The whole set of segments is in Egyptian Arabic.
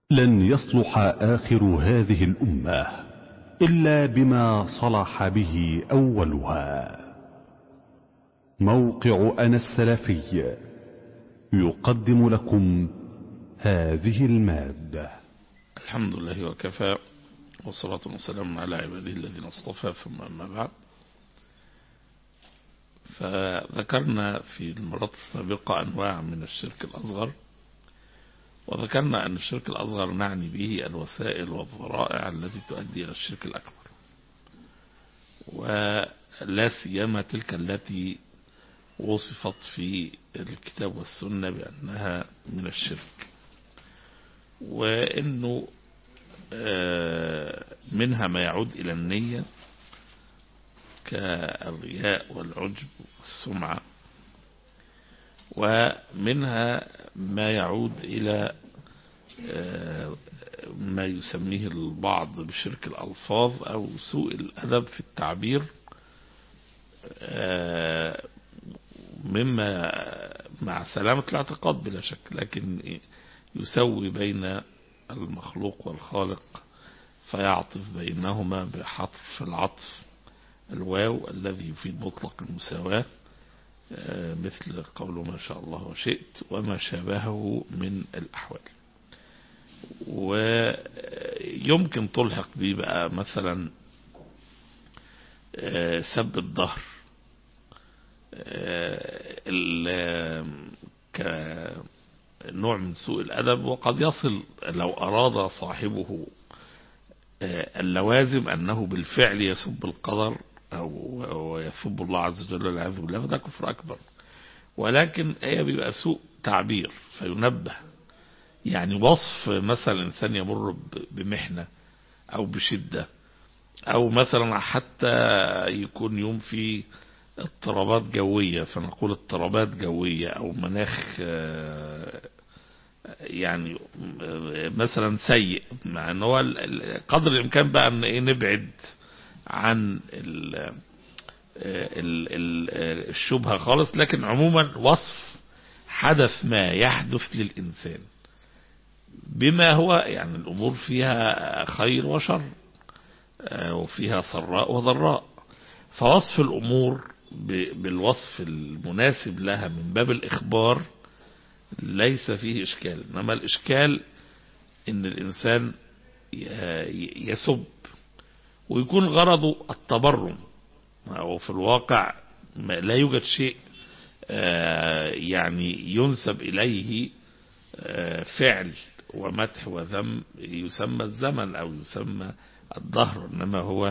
لن يصلح آخر هذه الأمة إلا بما صلح به أولها موقع أنا السلفي يقدم لكم هذه المادة الحمد لله وكفى والصلاة والسلام على عباده الذين اصطفى ثم أما بعد فذكرنا في المرات السابقة أنواع من الشرك الأصغر وذكرنا أن الشرك الأصغر نعني به الوسائل والذرائع التي تؤدي إلى الشرك الأكبر ولا سيما تلك التي وصفت في الكتاب والسنة بأنها من الشرك وأنه منها ما يعود إلى النية كالرياء والعجب والسمعة ومنها ما يعود إلى ما يسميه البعض بشرك الألفاظ أو سوء الأدب في التعبير مما مع سلامة الاعتقاد بلا شك لكن يسوي بين المخلوق والخالق فيعطف بينهما بحطف العطف الواو الذي يفيد مطلق المساواة مثل قوله ما شاء الله وشئت وما شابهه من الأحوال ويمكن تلحق به بقى مثلا سب الظهر كنوع من سوء الأدب وقد يصل لو أراد صاحبه اللوازم أنه بالفعل يسب القدر أو يسب الله عز وجل والعياذ بالله فده كفر أكبر ولكن هي بيبقى سوء تعبير فينبه يعني وصف مثلا إنسان يمر بمحنة أو بشدة أو مثلا حتى يكون يوم فيه اضطرابات جوية فنقول اضطرابات جوية أو مناخ يعني مثلا سيء مع ان هو قدر الامكان بقى ان ايه نبعد عن ال ال ال الشبهة خالص لكن عموما وصف حدث ما يحدث للإنسان بما هو يعني الأمور فيها خير وشر وفيها سراء وضراء فوصف الأمور بالوصف المناسب لها من باب الإخبار ليس فيه إشكال إنما الإشكال إن الإنسان يسب ويكون غرضه التبرم وفي الواقع لا يوجد شيء يعني ينسب إليه فعل ومدح وذم يسمى الزمن أو يسمى الظهر إنما هو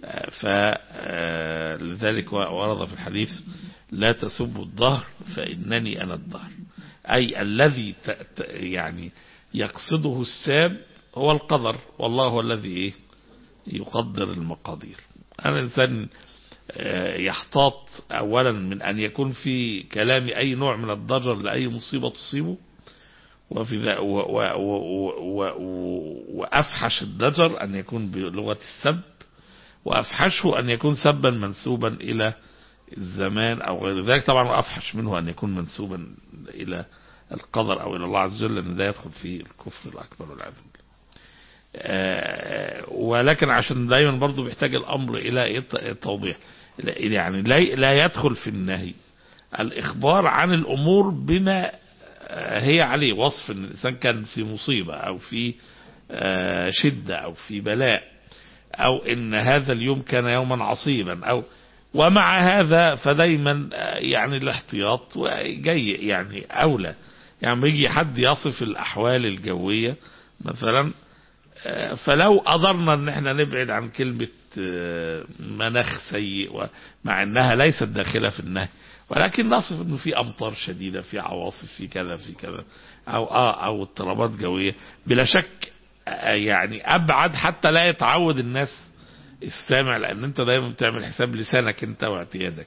فلذلك ورد في الحديث لا تسبوا الظهر فإنني أنا الظهر أي الذي يعني يقصده الساب هو القدر والله هو الذي إيه يقدر المقادير أنا الإنسان يحتاط أولا من أن يكون في كلامي أي نوع من الضجر لأي مصيبة تصيبه وفي ذا و و و و وأفحش الضجر أن يكون بلغة السب وأفحشه أن يكون سبا منسوبا إلى الزمان أو غير ذلك طبعا أفحش منه أن يكون منسوبا إلى القدر أو إلى الله عز وجل لأن ده يدخل في الكفر الأكبر والعياذ بالله ولكن عشان دايما برضو بيحتاج الأمر إلى توضيح يعني لا يدخل في النهي الإخبار عن الأمور بما هي عليه وصف أن الإنسان كان في مصيبة أو في شدة أو في بلاء أو إن هذا اليوم كان يوما عصيبا أو ومع هذا فدايما يعني الاحتياط جاي يعني أولى يعني يجي حد يصف الأحوال الجوية مثلا فلو قدرنا ان احنا نبعد عن كلمة مناخ سيء مع انها ليست داخلة في النهي ولكن نصف انه في امطار شديدة في عواصف في كذا في كذا او اه او اضطرابات جوية بلا شك يعني ابعد حتى لا يتعود الناس السامع لان انت دايما بتعمل حساب لسانك انت واعتيادك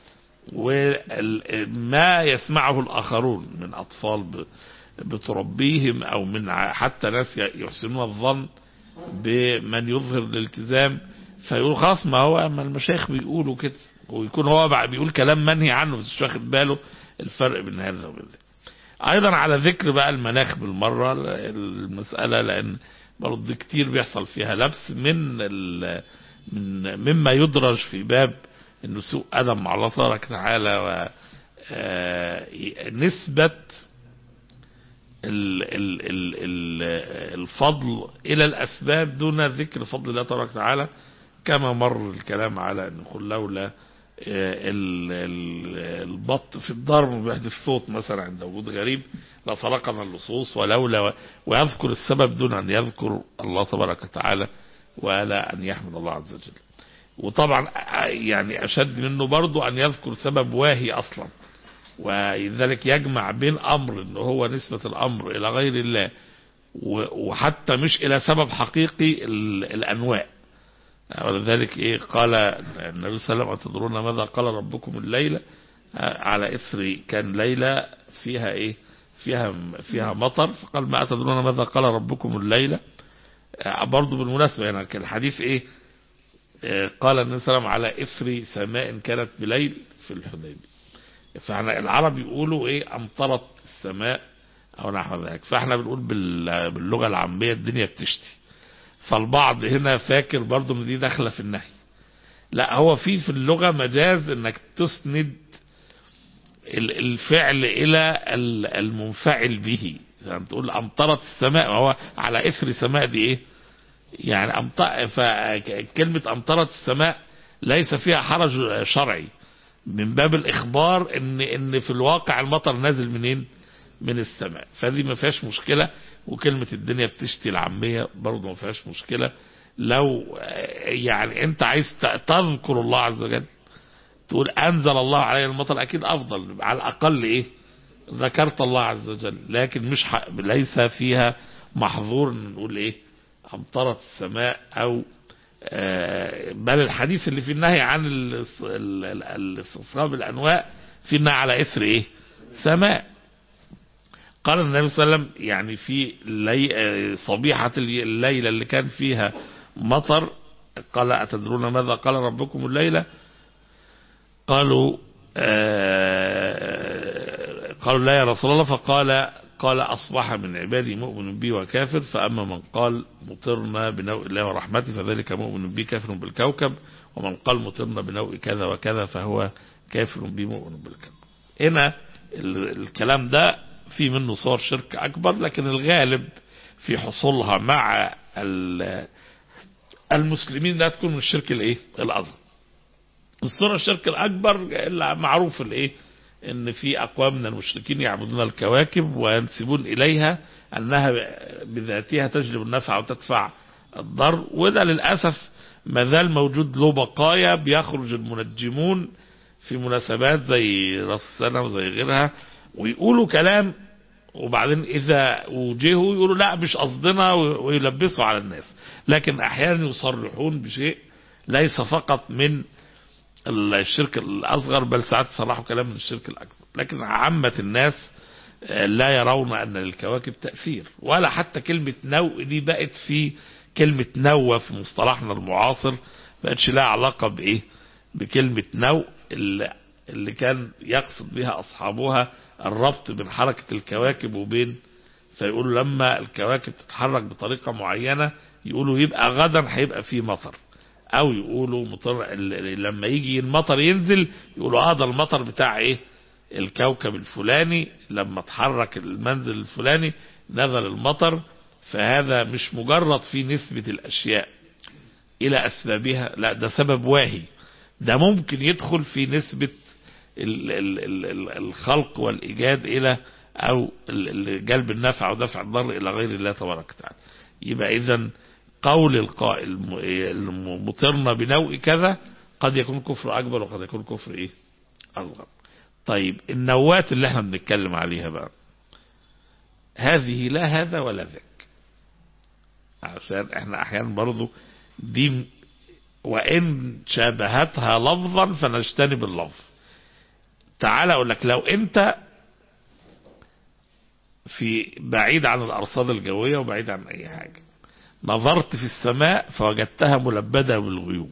وما يسمعه الاخرون من اطفال بتربيهم او من حتى ناس يحسنون الظن بمن يظهر الالتزام فيقول خلاص ما هو ما المشايخ بيقولوا كده ويكون هو بيقول كلام منهي عنه بس مش واخد باله الفرق بين هذا وبين ده ايضا على ذكر بقى المناخ بالمرة المسألة لان برضه كتير بيحصل فيها لبس من ال من مما يدرج في باب انه سوء ادب مع الله تبارك وتعالى و آه، نسبة ال ال ال ال الفضل الى الاسباب دون ذكر فضل الله تبارك وتعالى كما مر الكلام على ان قل لولا آه، ال- ال- البط في الضرب بيحدث صوت مثلا عند وجود غريب لسرقنا اللصوص ولولا ويذكر السبب دون ان يذكر الله تبارك وتعالى ولا ان يحمد الله عز وجل وطبعا آه، يعني اشد منه برضو ان يذكر سبب واهي اصلا ولذلك يجمع بين امر ان هو نسبة الامر الى غير الله و- وحتى مش الى سبب حقيقي ال- الانواع ولذلك ايه قال النبي صلى الله عليه وسلم أتدرون ماذا قال ربكم الليلة آه، على اثر كان ليلة فيها ايه فيها فيها مطر فقال ما أتدرون ماذا قال ربكم الليلة آه، برضو بالمناسبة يعني كان الحديث ايه آه، قال النبي صلى الله عليه وسلم على اثر سماء كانت بليل في الحديبية فاحنا العرب يقولوا ايه امطرت السماء او نحو ذلك فاحنا بنقول بال- باللغة العامية الدنيا بتشتي فالبعض هنا فاكر برضو ان دي داخله في النهي لا هو في في اللغة مجاز انك تسند ال- الفعل الى ال- المنفعل به يعني تقول امطرت السماء هو على اثر سماء دي ايه يعني أمطر فكلمة امطرت السماء ليس فيها حرج شرعي من باب الاخبار ان ان في الواقع المطر نازل منين من السماء فدي ما فيهاش مشكلة وكلمة الدنيا بتشتي العامية برضه ما فيهاش مشكلة لو آه، يعني انت عايز ت- تذكر الله عز وجل تقول انزل الله علي المطر اكيد افضل على الاقل ايه ذكرت الله عز وجل لكن مش ح... ليس فيها محظور ان نقول ايه امطرت السماء او آه، بل الحديث اللي في النهي عن الاس- ال- ال- الاستصحاب الانواع في النهي على اثر ايه سماء قال النبي صلى الله عليه وسلم يعني في لي... آه، صبيحة الليلة اللي كان فيها مطر قال أتدرون ماذا قال ربكم الليلة قالوا آه، قالوا لا يا رسول الله فقال قال أصبح من عبادي مؤمن بي وكافر فأما من قال مطرنا بنوء الله ورحمته فذلك مؤمن بي كافر بالكوكب ومن قال مطرنا بنوء كذا وكذا فهو كافر بي مؤمن بالكوكب هنا ال- الكلام ده في منه صور شرك أكبر لكن الغالب في حصولها مع ال- المسلمين لا تكون من الشرك الايه الأصغر الصورة الشرك الأكبر اللي معروف الايه ان في اقوام من المشركين يعبدون الكواكب وينسبون اليها انها بذاتها تجلب النفع وتدفع الضر وده للاسف ما زال موجود له بقايا بيخرج المنجمون في مناسبات زي راس السنه وزي غيرها ويقولوا كلام وبعدين اذا وجهوا يقولوا لا مش قصدنا ويلبسوا على الناس لكن احيانا يصرحون بشيء ليس فقط من الشرك الأصغر بل ساعات صلاحوا كلام من الشرك الأكبر لكن عامة الناس آه، لا يرون أن للكواكب تأثير ولا حتى كلمة نوء دي بقت في كلمة نوى في مصطلحنا المعاصر بقتش لها علاقة بإيه بكلمة نوء اللي, اللي كان يقصد بها أصحابها الربط بين حركة الكواكب وبين فيقولوا لما الكواكب تتحرك بطريقة معينة يقولوا يبقى غدا هيبقى فيه مطر او يقولوا مطر ال- لما يجي المطر ينزل يقولوا اه ده المطر بتاع ايه الكوكب الفلاني لما اتحرك المنزل الفلاني نزل المطر فهذا مش مجرد في نسبة الاشياء الى اسبابها لا ده سبب واهي ده ممكن يدخل في نسبة ال- ال- ال- ال- الخلق والايجاد الى او ال- ال- جلب النفع ودفع الضر الى غير الله تبارك وتعالى يبقى اذا قول القائل م- إيه الم- مطرنا بنوء كذا قد يكون كفر اكبر وقد يكون كفر ايه اصغر طيب النوات اللي احنا بنتكلم عليها بقى هذه لا هذا ولا ذاك عشان احنا احيانا برضو دي م- وان شابهتها لفظا فنجتنب اللفظ تعال اقول لك لو انت في بعيد عن الارصاد الجويه وبعيد عن اي حاجه نظرت في السماء فوجدتها ملبدة بالغيوم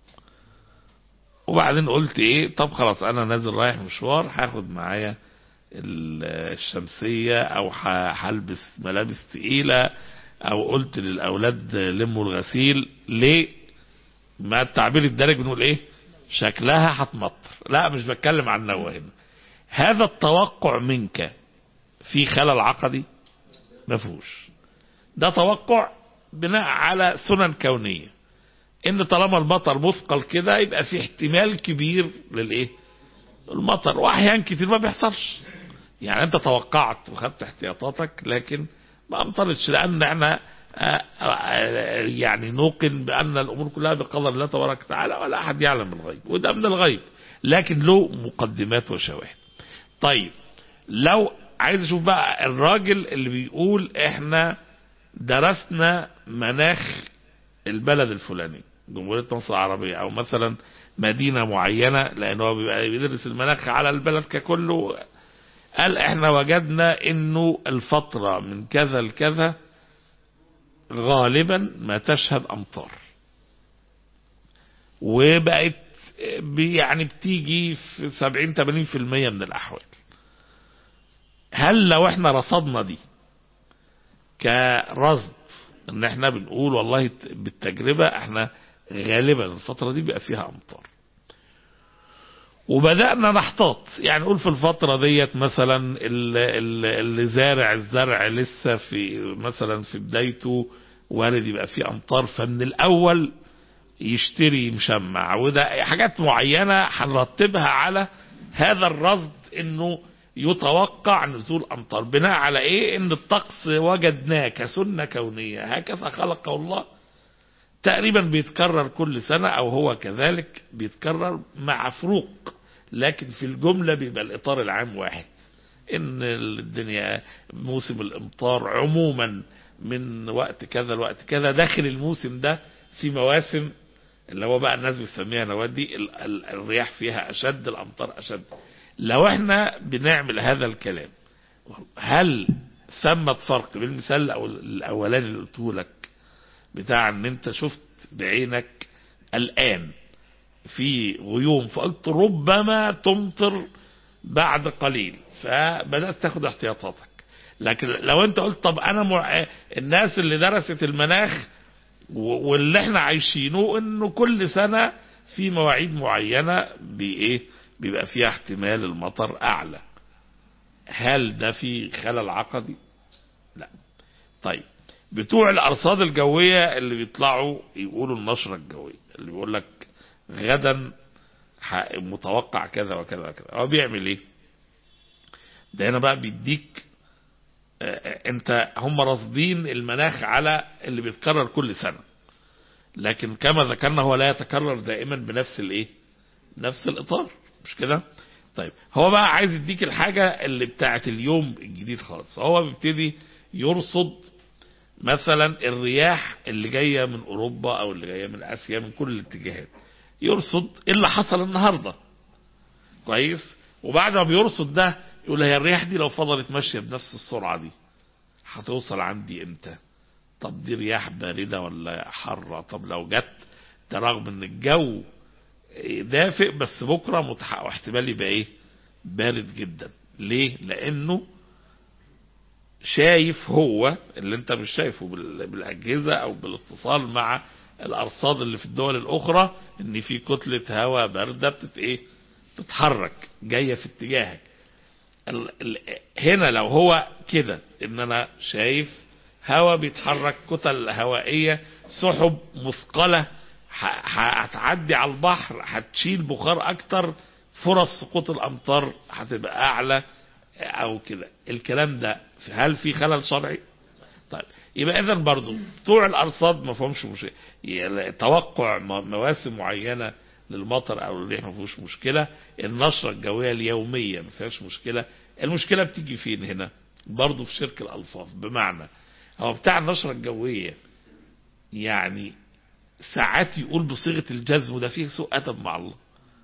وبعدين قلت ايه طب خلاص انا نازل رايح مشوار هاخد معايا ال- الشمسية او ح- هلبس ملابس تقيلة او قلت للاولاد لموا الغسيل ليه ما التعبير الدارج بنقول ايه شكلها هتمطر لا مش بتكلم عن نوى هنا هذا التوقع منك في خلل عقدي ما فيهوش ده توقع بناء على سنن كونية ان طالما المطر مثقل كده يبقى في احتمال كبير للايه المطر واحيان كتير ما بيحصلش يعني انت توقعت وخدت احتياطاتك لكن ما امطرتش لان احنا آه، آه، يعني نوقن بان الامور كلها بقدر الله تبارك وتعالى ولا احد يعلم الغيب وده من الغيب لكن له مقدمات وشواهد طيب لو عايز اشوف بقى الراجل اللي بيقول احنا درسنا مناخ البلد الفلاني جمهورية مصر العربية او مثلا مدينة معينة لان هو بيبقى بيدرس المناخ على البلد ككله قال احنا وجدنا انه الفترة من كذا لكذا غالبا ما تشهد امطار وبقت بي- يعني بتيجي في 70 80% من الاحوال هل لو احنا رصدنا دي كرصد ان احنا بنقول والله ت- بالتجربة احنا غالبا الفترة دي بيبقى فيها امطار وبدأنا نحتاط يعني نقول في الفترة ديت مثلا ال- ال- اللي زارع الزرع لسه في مثلا في بدايته وارد يبقى فيه امطار فمن الاول يشتري مشمع وده حاجات معينة هنرتبها على هذا الرصد انه يتوقع نزول امطار بناء على ايه ان الطقس وجدناه كسنة كونية هكذا خلقه الله تقريبا بيتكرر كل سنة او هو كذلك بيتكرر مع فروق لكن في الجملة بيبقى الاطار العام واحد ان الدنيا موسم الامطار عموما من وقت كذا لوقت كذا داخل الموسم ده في مواسم اللي هو بقى الناس بتسميها نوادي ال- ال- الرياح فيها اشد الامطار اشد لو احنا بنعمل هذا الكلام هل ثمة فرق بين المثال الأول- الاولاني اللي قلته لك بتاع ان انت شفت بعينك الان في غيوم فقلت ربما تمطر بعد قليل فبدأت تاخد احتياطاتك لكن لو انت قلت طب انا مع... الناس اللي درست المناخ و- واللي احنا عايشينه انه كل سنة في مواعيد معينة بايه بيبقى فيها احتمال المطر اعلى هل ده في خلل عقدي لا طيب بتوع الارصاد الجوية اللي بيطلعوا يقولوا النشرة الجوية اللي بيقول لك غدا ح- متوقع كذا وكذا وكذا هو بيعمل ايه ده هنا بقى بيديك آه، انت هم راصدين المناخ على اللي بيتكرر كل سنة لكن كما ذكرنا هو لا يتكرر دائما بنفس الايه نفس الاطار مش كده طيب هو بقى عايز يديك الحاجة اللي بتاعت اليوم الجديد خالص هو بيبتدي يرصد مثلا الرياح اللي جاية من اوروبا او اللي جاية من اسيا من كل الاتجاهات يرصد ايه اللي حصل النهارده كويس وبعد ما بيرصد ده يقول هي الرياح دي لو فضلت ماشيه بنفس السرعه دي هتوصل عندي امتى طب دي رياح بارده ولا حاره طب لو جت ده رغم ان الجو دافئ بس بكره متحقق احتمال يبقى ايه بارد جدا ليه لانه شايف هو اللي انت مش شايفه بال- بالاجهزه او بالاتصال مع الارصاد اللي في الدول الاخرى ان في كتله هواء بارده بتت ايه تتحرك جايه في اتجاهك ال ال هنا لو هو كده ان انا شايف هواء بيتحرك كتل هوائيه سحب مثقله ه- ه- هتعدي على البحر هتشيل بخار اكتر فرص سقوط الامطار هتبقى اعلى او كده الكلام ده هل في خلل شرعي طيب يبقى اذا برضو بتوع الارصاد ما فهمش مش يعني توقع م- مواسم معينه للمطر او الريح ما فيهوش مشكله النشره الجويه اليوميه ما فيهاش مشكله المشكله بتيجي فين هنا برضو في شرك الالفاظ بمعنى هو بتاع النشره الجويه يعني ساعات يقول بصيغه الجزم وده فيه سوء ادب مع الله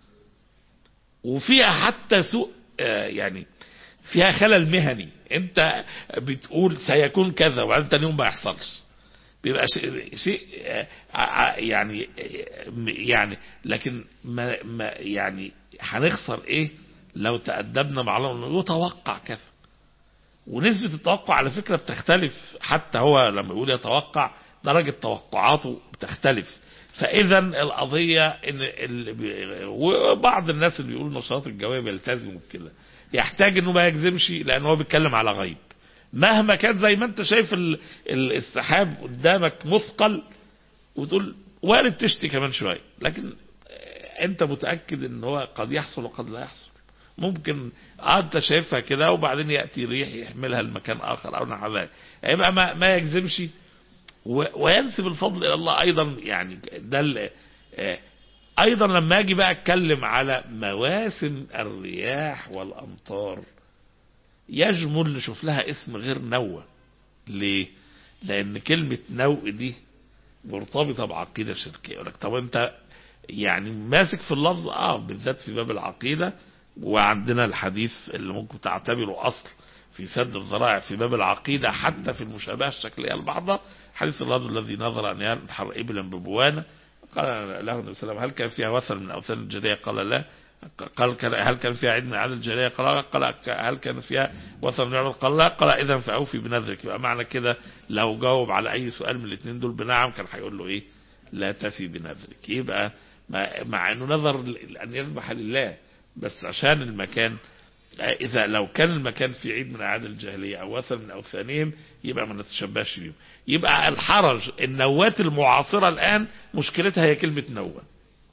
وفيها حتى سوء آه، يعني فيها خلل مهني انت بتقول سيكون كذا وبعدين تاني يوم ما يحصلش بيبقى شيء, شيء آه، آه، يعني آه، يعني لكن ما, ما يعني هنخسر ايه لو تأدبنا مع الله يتوقع كذا ونسبة التوقع على فكرة بتختلف حتى هو لما يقول يتوقع درجة توقعاته بتختلف فإذا القضية إن اللي بي- وبعض الناس اللي بيقولوا النشاط الجوية بيلتزموا بكده يحتاج إنه ما يجزمش لأن هو بيتكلم على غيب مهما كان زي ما أنت شايف ال- ال- السحاب قدامك مثقل وتقول وارد تشتي كمان شوية لكن انت متأكد ان هو قد يحصل وقد لا يحصل ممكن اه انت شايفها كده وبعدين يأتي ريح يحملها لمكان اخر او نحو ذلك يبقى ما, ما يجزمش و- وينسب الفضل الى الله ايضا يعني ده ال- آه، ايضا لما اجي بقى اتكلم على مواسم الرياح والامطار يجمل نشوف لها اسم غير نوى ليه لان كلمة نوء دي مرتبطة بعقيدة شركية يقول لك طب انت يعني ماسك في اللفظ اه بالذات في باب العقيدة وعندنا الحديث اللي ممكن تعتبره اصل في سد الذرائع في باب العقيدة حتى في المشابهة الشكلية لبعضها حديث الرجل الذي نظر أن ينحر إبلا ببوانة قال له النبي صلى الله عليه وسلم هل كان فيها وثن من أوثان الجارية قال لا قال كان هل كان فيها عيد من أعياد الجارية قال قال هل كان فيها وثن من يعبد قال لا قال إذا فأوفي بنذرك يبقى معنى كده لو جاوب على أي سؤال من الاثنين دول بنعم كان هيقول له إيه لا تفي بنذرك يبقى مع, مع أنه نظر أن يذبح لله بس عشان المكان إذا لو كان المكان في عيد من أعياد الجاهلية أو وثن من أوثانهم يبقى ما نتشبهش بيهم يبقى الحرج النوات المعاصرة الآن مشكلتها هي كلمة نوة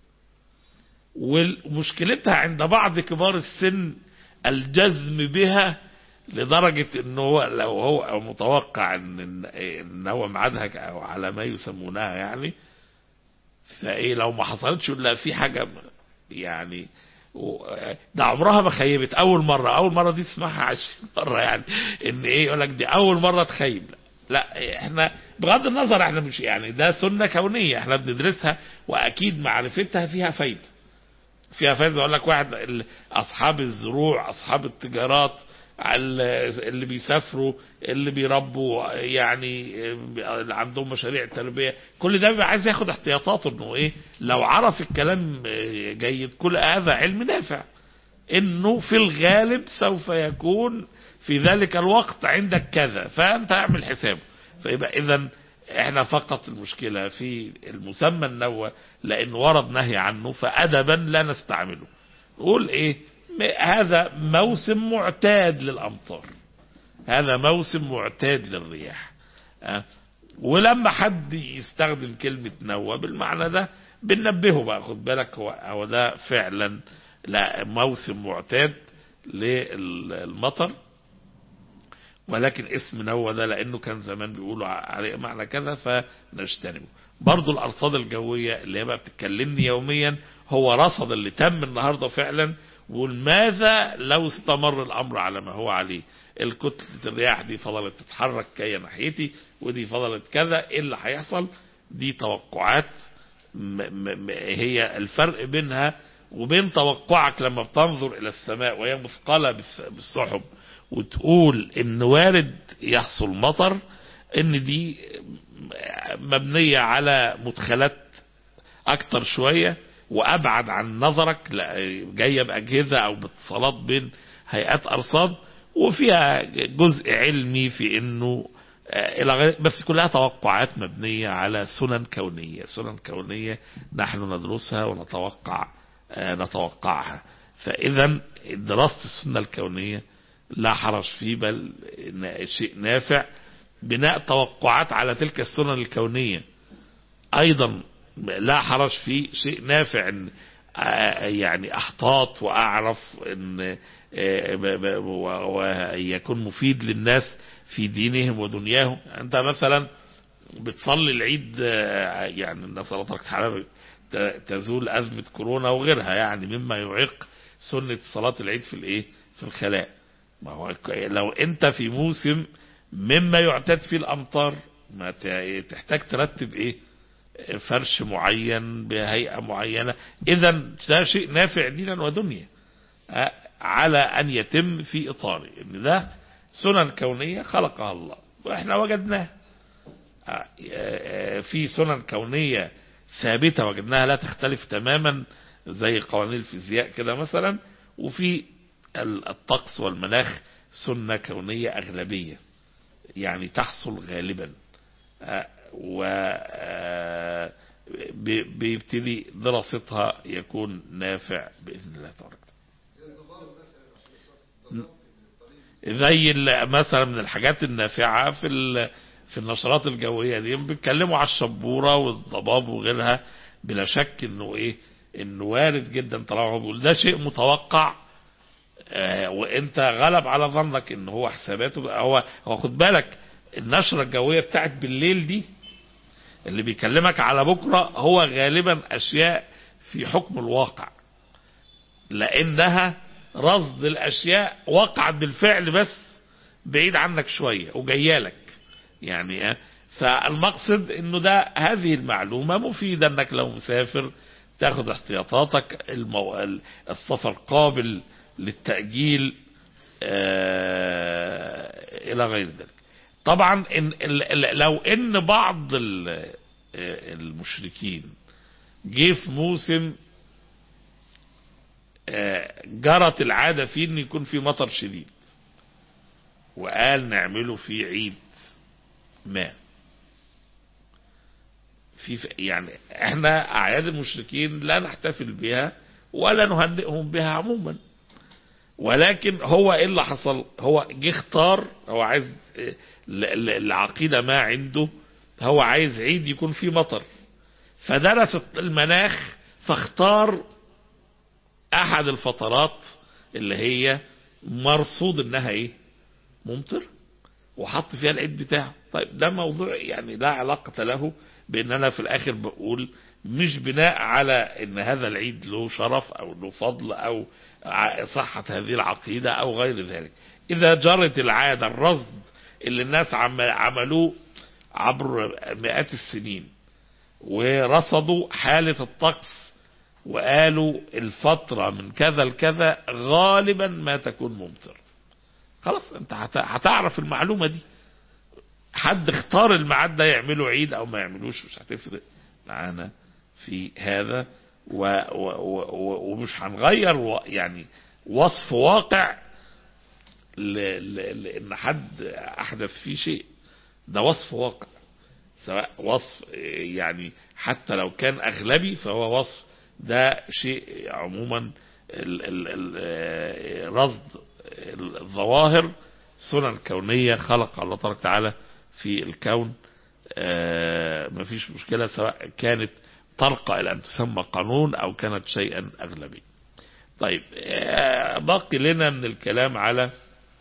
ومشكلتها عند بعض كبار السن الجزم بها لدرجة انه هو لو هو متوقع ان ان هو ميعادها او على ما يسمونها يعني فايه لو ما حصلتش لا في حاجة يعني ده عمرها ما خيبت اول مرة اول مرة دي تسمعها عشرين مرة يعني ان ايه يقول لك دي اول مرة تخيب لا احنا بغض النظر احنا مش يعني ده سنة كونية احنا بندرسها واكيد معرفتها فيها فايدة فيها فايدة اقول لك واحد اصحاب الزروع اصحاب التجارات اللي بيسافروا اللي بيربوا يعني اللي عندهم مشاريع تربيه كل ده بيبقى عايز ياخد احتياطاته انه ايه لو عرف الكلام جيد كل هذا علم نافع انه في الغالب سوف يكون في ذلك الوقت عندك كذا فانت اعمل حسابه فيبقى اذا احنا فقط المشكلة في المسمى النوى لان ورد نهي عنه فادبا لا نستعمله نقول ايه هذا موسم معتاد للأمطار هذا موسم معتاد للرياح أه؟ ولما حد يستخدم كلمة نوى بالمعنى ده بننبهه بقى خد بالك هو, هو ده فعلا لا موسم معتاد للمطر ولكن اسم نوى ده لانه كان زمان بيقولوا عليه معنى كذا فنجتنبه برضو الارصاد الجوية اللي هي بقى بتتكلمني يوميا هو رصد اللي تم النهاردة فعلا ماذا لو استمر الامر على ما هو عليه الكتلة الرياح دي فضلت تتحرك كي ناحيتي ودي فضلت كذا ايه اللي هيحصل دي توقعات م م هي الفرق بينها وبين توقعك لما بتنظر الى السماء وهي مثقلة بالسحب وتقول ان وارد يحصل مطر ان دي مبنية على مدخلات اكتر شوية وابعد عن نظرك جايه باجهزه او باتصالات بين هيئات ارصاد وفيها جزء علمي في انه الى بس كلها توقعات مبنيه على سنن كونيه سنن كونيه نحن ندرسها ونتوقع نتوقعها فاذا دراسه السنه الكونيه لا حرج فيه بل شيء نافع بناء توقعات على تلك السنن الكونيه ايضا لا حرج فيه شيء نافع ان يعني احتاط واعرف ان ويكون مفيد للناس في دينهم ودنياهم انت مثلا بتصلي العيد يعني الناس الله تعالى تزول ازمه كورونا وغيرها يعني مما يعيق سنه صلاه العيد في الايه في الخلاء ما هو لو انت في موسم مما يعتاد فيه الامطار ما تحتاج ترتب ايه فرش معين بهيئة معينة إذا ده شيء نافع دينا ودنيا على أن يتم في إطاره إن ده سنن كونية خلقها الله وإحنا وجدناها في سنن كونية ثابتة وجدناها لا تختلف تماما زي قوانين الفيزياء كده مثلا وفي ال- الطقس والمناخ سنة كونية أغلبية يعني تحصل غالبا آه، و آه، بي- بيبتدي دراستها يكون نافع بإذن الله تبارك زي ال- مثلا من الحاجات النافعة في ال- في النشرات الجوية دي بيتكلموا على الشبورة والضباب وغيرها بلا شك انه ايه انه وارد جدا طالما هو بيقول ده شيء متوقع آه، وانت غلب على ظنك ان هو حساباته هو هو خد بالك النشرة الجوية بتاعت بالليل دي اللي بيكلمك على بكرة هو غالبا اشياء في حكم الواقع لانها رصد الاشياء وقعت بالفعل بس بعيد عنك شوية وجايالك يعني آه، فالمقصد انه ده هذه المعلومة مفيدة انك لو مسافر تاخد احتياطاتك المو... السفر قابل للتأجيل آه، الى غير ذلك طبعا إن ال- ال- لو ان بعض ال- آه، المشركين جه في موسم آه، جرت العادة فيه ان يكون في مطر شديد وقال نعمله في عيد ما في ف- يعني احنا اعياد المشركين لا نحتفل بها ولا نهنئهم بها عموما ولكن هو ايه اللي حصل هو جه اختار هو عايز اه، ل- ل- العقيدة ما عنده هو عايز عيد يكون فيه مطر فدرس المناخ فاختار احد الفترات اللي هي مرصود انها ايه ممطر وحط فيها العيد بتاعه طيب ده موضوع يعني لا علاقة له بان انا في الاخر بقول مش بناء على ان هذا العيد له شرف او له فضل او ع- صحة هذه العقيدة او غير ذلك اذا جرت العادة الرصد اللي الناس عم- عملوه عبر مئات السنين ورصدوا حالة الطقس وقالوا الفترة من كذا لكذا غالبا ما تكون ممطر خلاص انت هت- هتعرف المعلومة دي حد اختار الميعاد ده يعملوا عيد او ما يعملوش مش هتفرق معانا في هذا و و و و ومش هنغير و يعني وصف واقع ل ل لان حد احدث فيه شيء ده وصف واقع سواء وصف اه، يعني حتى لو كان اغلبي فهو وصف ده شيء عموما ال ال ال اه، رصد الظواهر سنن كونية خلق الله تبارك وتعالى في الكون آه، مفيش مشكلة سواء كانت ترقى إلى أن تسمى قانون أو كانت شيئا أغلبي طيب آه، باقي لنا من الكلام على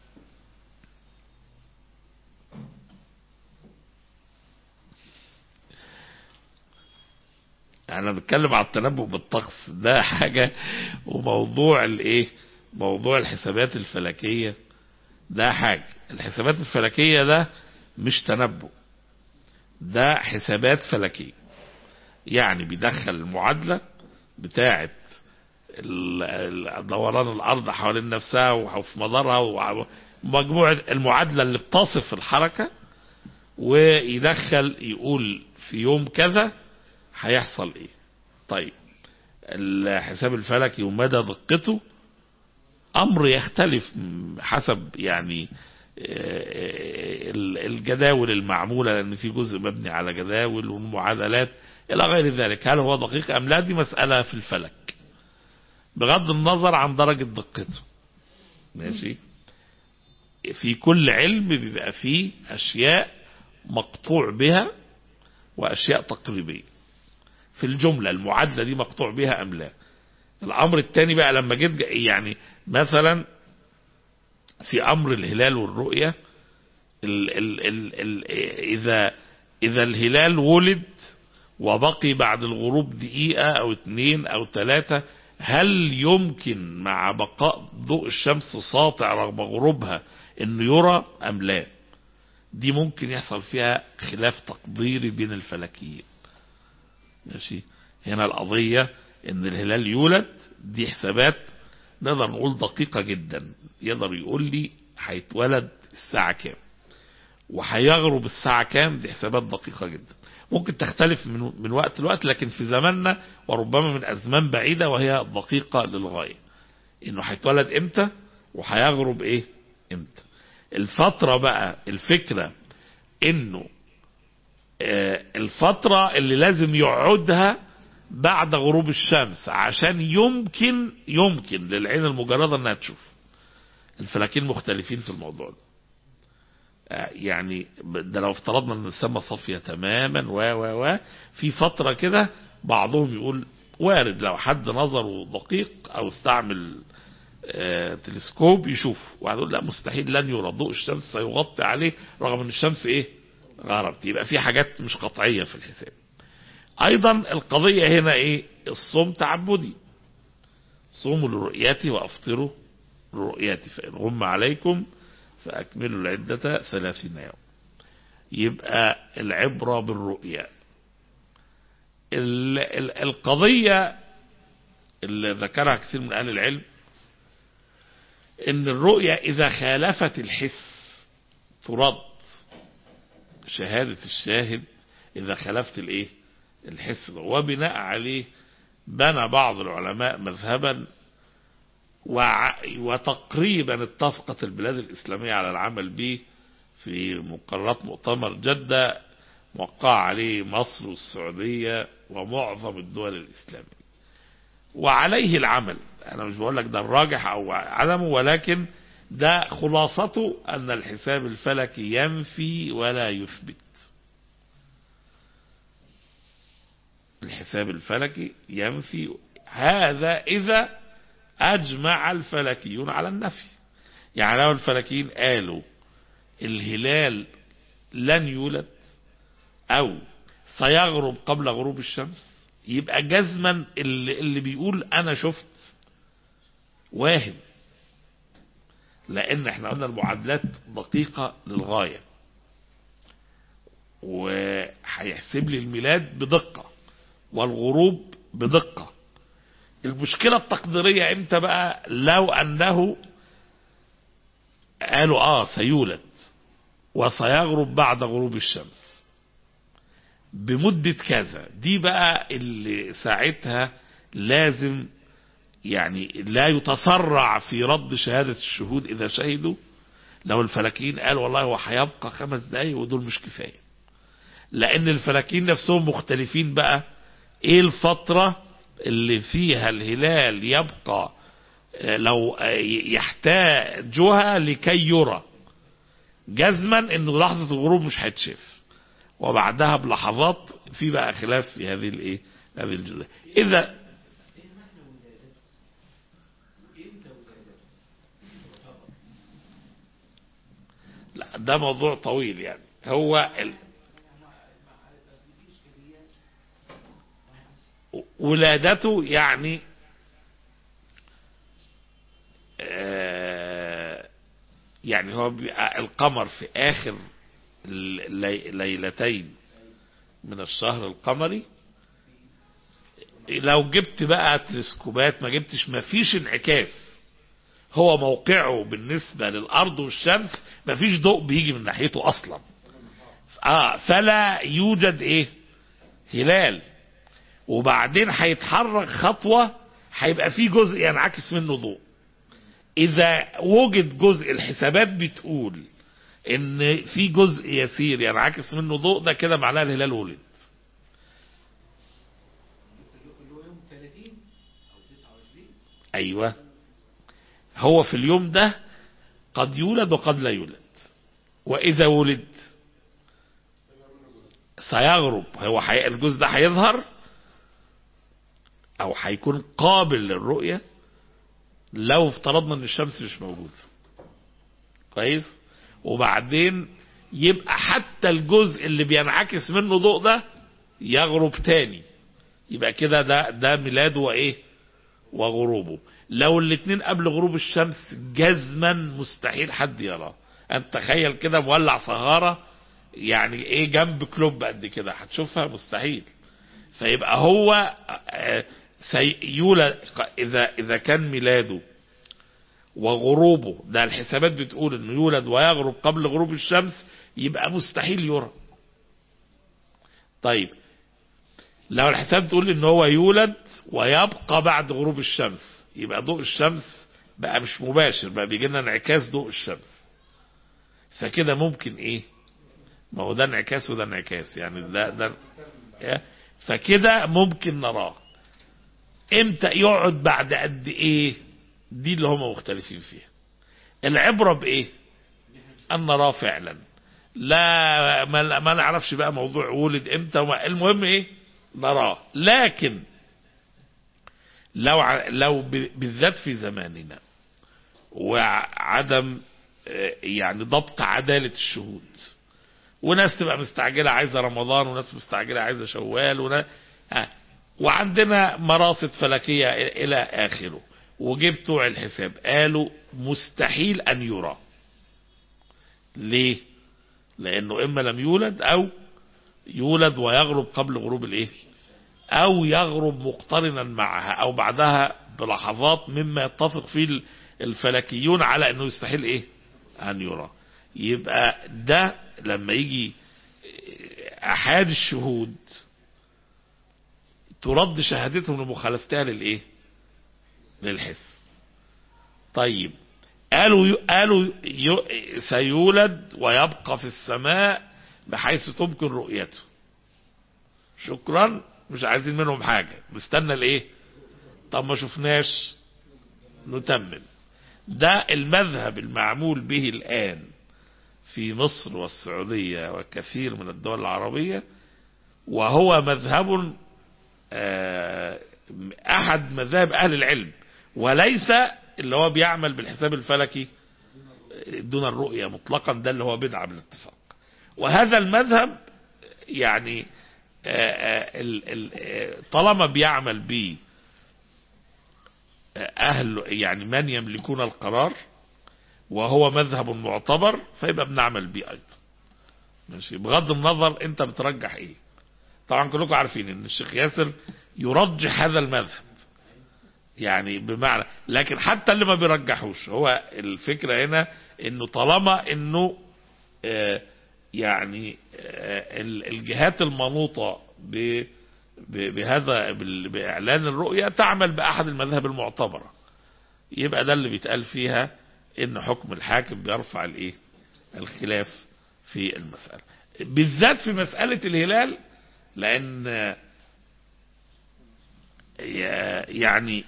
احنا بنتكلم على التنبؤ بالطقس ده حاجة وموضوع الايه موضوع الحسابات الفلكية ده حاجة الحسابات الفلكية ده مش تنبؤ ده حسابات فلكية يعني بيدخل المعادلة بتاعة ال- ال- دوران الأرض حوالين نفسها وفي مدارها ومجموعة المعادلة اللي بتصف الحركة ويدخل يقول في يوم كذا هيحصل ايه طيب الحساب الفلكي ومدى دقته امر يختلف م- حسب يعني آه، ال- الجداول المعمولة لان في جزء مبني على جداول والمعادلات الى غير ذلك هل هو دقيق ام لا دي مسألة في الفلك بغض النظر عن درجة دقته ماشي في كل علم بيبقى فيه اشياء مقطوع بها واشياء تقريبيه في الجملة المعادلة دي مقطوع بها أم لا الأمر الثاني بقى لما جيت ج- يعني مثلا في أمر الهلال والرؤية ال ال ال ال إذا إذا الهلال ولد وبقي بعد الغروب دقيقة أو اتنين أو ثلاثة هل يمكن مع بقاء ضوء الشمس ساطع رغم غروبها انه يرى ام لا دي ممكن يحصل فيها خلاف تقديري بين الفلكيين ماشي هنا القضية ان الهلال يولد دي حسابات نقدر نقول دقيقة جدا يقدر يقول لي هيتولد الساعة كام وهيغرب الساعة كام دي حسابات دقيقة جدا ممكن تختلف من, من وقت لوقت لكن في زماننا وربما من أزمان بعيدة وهي دقيقة للغاية انه هيتولد امتى وهيغرب ايه امتى الفترة بقى الفكرة انه آه، الفترة اللي لازم يقعدها بعد غروب الشمس عشان يمكن يمكن للعين المجردة انها تشوف الفلاكين مختلفين في الموضوع ده آه، يعني ده لو افترضنا ان السماء صافية تماما و و و في فترة كده بعضهم يقول وارد لو حد نظره دقيق او استعمل آه، تلسكوب يشوف وبعد يقول لا مستحيل لن يرى ضوء الشمس سيغطي عليه رغم ان الشمس ايه غربت يبقى في حاجات مش قطعية في الحساب ايضا القضية هنا ايه الصوم تعبدي صوموا لرؤيتي وافطروا لرؤيتي فان غم عليكم فاكملوا العدة ثلاثين يوم يبقى العبرة بالرؤيا ال- ال- القضية اللي ذكرها كثير من اهل العلم ان الرؤيا اذا خالفت الحس ترد شهادة الشاهد اذا خالفت الايه الحس ده وبناء عليه بنى بعض العلماء مذهبا وع- وتقريبا اتفقت البلاد الإسلامية على العمل به في مقررات مؤتمر جدة موقع عليه مصر والسعودية ومعظم الدول الإسلامية وعليه العمل أنا مش بقول لك ده الراجح أو عدمه ولكن ده خلاصته أن الحساب الفلكي ينفي ولا يثبت الحساب الفلكي ينفي هذا إذا أجمع الفلكيون على النفي يعني لو الفلكيين قالوا الهلال لن يولد أو سيغرب قبل غروب الشمس يبقى جزما اللي, اللي بيقول أنا شفت واهم لأن احنا قلنا المعادلات دقيقة للغاية وهيحسب لي الميلاد بدقة والغروب بدقة المشكلة التقديرية امتى بقى لو انه قالوا اه سيولد وسيغرب بعد غروب الشمس بمدة كذا دي بقى اللي ساعتها لازم يعني لا يتسرع في رد شهادة الشهود إذا شهدوا لو الفلاكين قال والله هو هيبقى خمس دقايق ودول مش كفاية لأن الفلاكين نفسهم مختلفين بقى إيه الفترة اللي فيها الهلال يبقى آه، لو آه، يحتاجها لكي يرى جزما انه لحظة الغروب مش هيتشاف وبعدها بلحظات في بقى خلاف في هذه الايه هذه الجزئية اذا لا ده موضوع طويل يعني هو ال... ولادته يعني آه، يعني هو بيبقى القمر في آخر اللي- ليلتين من الشهر القمري لو جبت بقى تلسكوبات ما جبتش ما فيش انعكاس هو موقعه بالنسبة للأرض والشمس ما فيش ضوء بيجي من ناحيته أصلا آه فلا يوجد إيه هلال وبعدين هيتحرك خطوة هيبقى في جزء ينعكس منه ضوء إذا وجد جزء الحسابات بتقول إن في جزء يسير ينعكس منه ضوء ده كده معناه الهلال ولد اللي هو يوم 30 او 29 أيوه هو في اليوم ده قد يولد وقد لا يولد وإذا ولد سيغرب هو حي... الجزء ده هيظهر أو هيكون قابل للرؤية لو افترضنا ان الشمس مش موجودة كويس وبعدين يبقى حتى الجزء اللي بينعكس منه ضوء ده يغرب تاني يبقى كده ده ده ميلاده وايه وغروبه لو الاتنين قبل غروب الشمس جزما مستحيل حد يراه انت تخيل كده مولع سهارة يعني ايه جنب كلوب قد كده هتشوفها مستحيل فيبقى هو آه، سيولد اذا اذا كان ميلاده وغروبه ده الحسابات بتقول انه يولد ويغرب قبل غروب الشمس يبقى مستحيل يرى طيب لو الحساب تقول ان هو يولد ويبقى بعد غروب الشمس يبقى ضوء الشمس بقى مش مباشر بقى بيجي لنا انعكاس ضوء الشمس فكده ممكن ايه ما هو ده انعكاس وده انعكاس يعني ده ده إيه؟ فكده ممكن نراه امتى يقعد بعد قد ايه دي اللي هم مختلفين فيها العبرة بايه ان نراه فعلا لا ما, ما نعرفش بقى موضوع ولد امتى وما المهم ايه نراه لكن لو ع- لو ب- بالذات في زماننا وعدم آه، يعني ضبط عدالة الشهود وناس تبقى مستعجلة عايزة رمضان وناس مستعجلة عايزة شوال وناس آه. وعندنا مراصد فلكية إلى آخره وجه بتوع الحساب قالوا مستحيل أن يرى ليه لأنه إما لم يولد أو يولد ويغرب قبل غروب الإيه أو يغرب مقترنا معها أو بعدها بلحظات مما يتفق فيه الفلكيون على أنه يستحيل إيه أن يرى يبقى ده لما يجي أحد الشهود ترد شهادتهم لمخالفتها للإيه للحس طيب قالوا قالوا ي- سيولد ويبقى في السماء بحيث تمكن رؤيته شكرا مش عايزين منهم حاجة نستنى الايه طب ما شفناش نتمم ده المذهب المعمول به الآن في مصر والسعودية وكثير من الدول العربية وهو مذهب آه، أحد مذاهب أهل العلم وليس اللي هو بيعمل بالحساب الفلكي دون الرؤية مطلقا ده اللي هو بدعة بالاتفاق وهذا المذهب يعني آه، آه، ال- ال- آه، طالما بيعمل به آه، أهل يعني من يملكون القرار وهو مذهب معتبر فيبقى بنعمل به أيضا ماشي بغض النظر أنت بترجح إيه طبعا كلكم عارفين ان الشيخ ياسر يرجح هذا المذهب يعني بمعنى لكن حتى اللي ما بيرجحوش هو الفكرة هنا انه طالما انه آه، يعني آه، ال- الجهات المنوطة ب ب- بهذا بال- بإعلان الرؤية تعمل بأحد المذاهب المعتبرة يبقى ده اللي بيتقال فيها ان حكم الحاكم بيرفع الايه الخلاف في المسألة بالذات في مسألة الهلال لأن يعني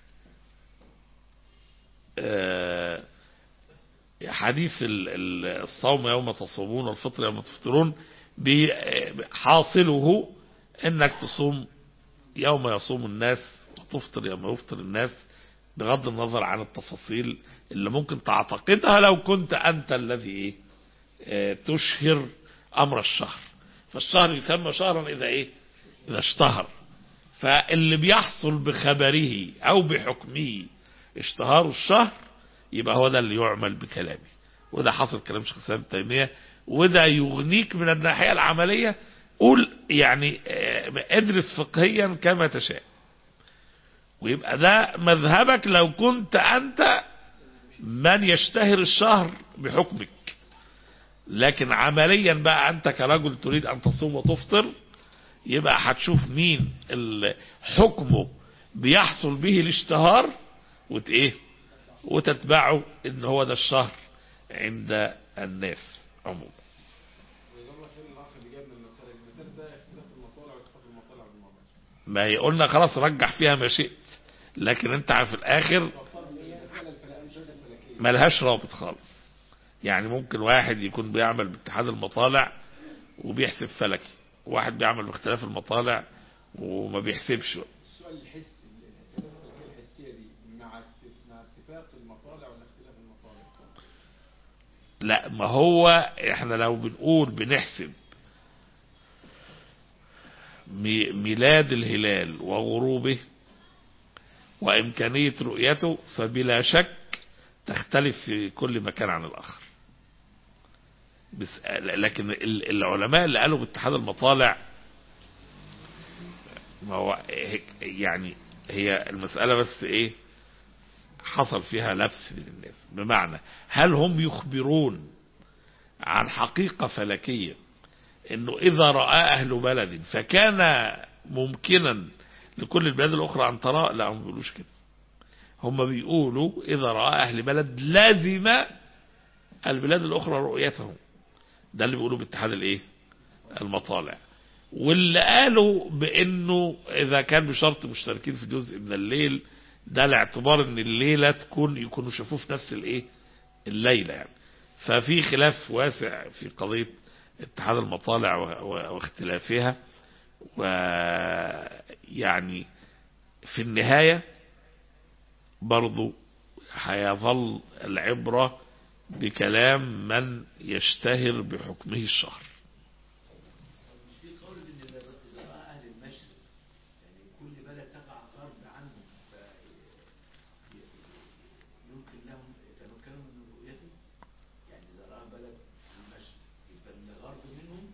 آه، حديث ال- ال- الصوم يوم تصومون والفطر يوم تفطرون بي- حاصله انك تصوم يوم يصوم الناس وتفطر يوم يفطر الناس بغض النظر عن التفاصيل اللي ممكن تعتقدها لو كنت انت الذي ايه آه، تشهر امر الشهر فالشهر يسمى شهرا اذا ايه اذا اشتهر فاللي بيحصل بخبره او بحكمه اشتهار الشهر يبقى هو ده اللي يعمل بكلامه وده حصل كلام شيخ الاسلام ابن تيميه وده يغنيك من الناحيه العمليه قول يعني آه، ادرس فقهيا كما تشاء ويبقى ده مذهبك لو كنت انت من يشتهر الشهر بحكمك لكن عمليا بقى انت كرجل تريد ان تصوم وتفطر يبقى هتشوف مين اللي حكمه بيحصل به الاشتهار وت ايه وتتبعه ان هو ده الشهر عند الناس عموما ويظل خير الاخ اللي جاب من المساله المساله ده اختلاف المطالع واختلاف المطالع بالموضوع ما هي قلنا خلاص رجح فيها ما شئت لكن انت في الاخر ملهاش رابط خالص يعني ممكن واحد يكون بيعمل باتحاد المطالع وبيحسب فلكي واحد بيعمل باختلاف المطالع وما بيحسبش السؤال الحسي الاسئله الفلكيه الحسيه دي مع ات- مع اتفاق المطالع ولا اختلاف المطالع؟ لا ما هو احنا لو بنقول بنحسب مي- ميلاد الهلال وغروبه وإمكانية رؤيته فبلا شك تختلف في كل مكان عن الآخر بس لكن ال- العلماء اللي قالوا باتحاد المطالع ما هو هيك- يعني هي المسألة بس ايه حصل فيها لبس بين الناس بمعنى هل هم يخبرون عن حقيقة فلكية انه اذا رأى اهل بلد فكان ممكنا لكل البلاد الاخرى ان ترى لا هم بيقولوش كده هم بيقولوا إذا رأى أهل بلد لازم البلاد الأخرى رؤيتهم ده اللي بيقولوا باتحاد الإيه المطالع واللي قالوا بأنه إذا كان بشرط مشتركين في جزء من الليل ده لاعتبار ان الليلة تكون يكونوا شافوه في نفس الايه الليلة يعني ففي خلاف واسع في قضية اتحاد المطالع و- و- واختلافها ويعني في النهاية برضو هيظل العبرة بكلام من يشتهر بحكمه الشهر مش في قول ان اذا إذا راى اهل المشرق يعني كل بلد تقع غرب عنه ف يمكن لهم يتمكنوا من رؤيته يعني اذا راى بلد المشرق يبقى الغرب منهم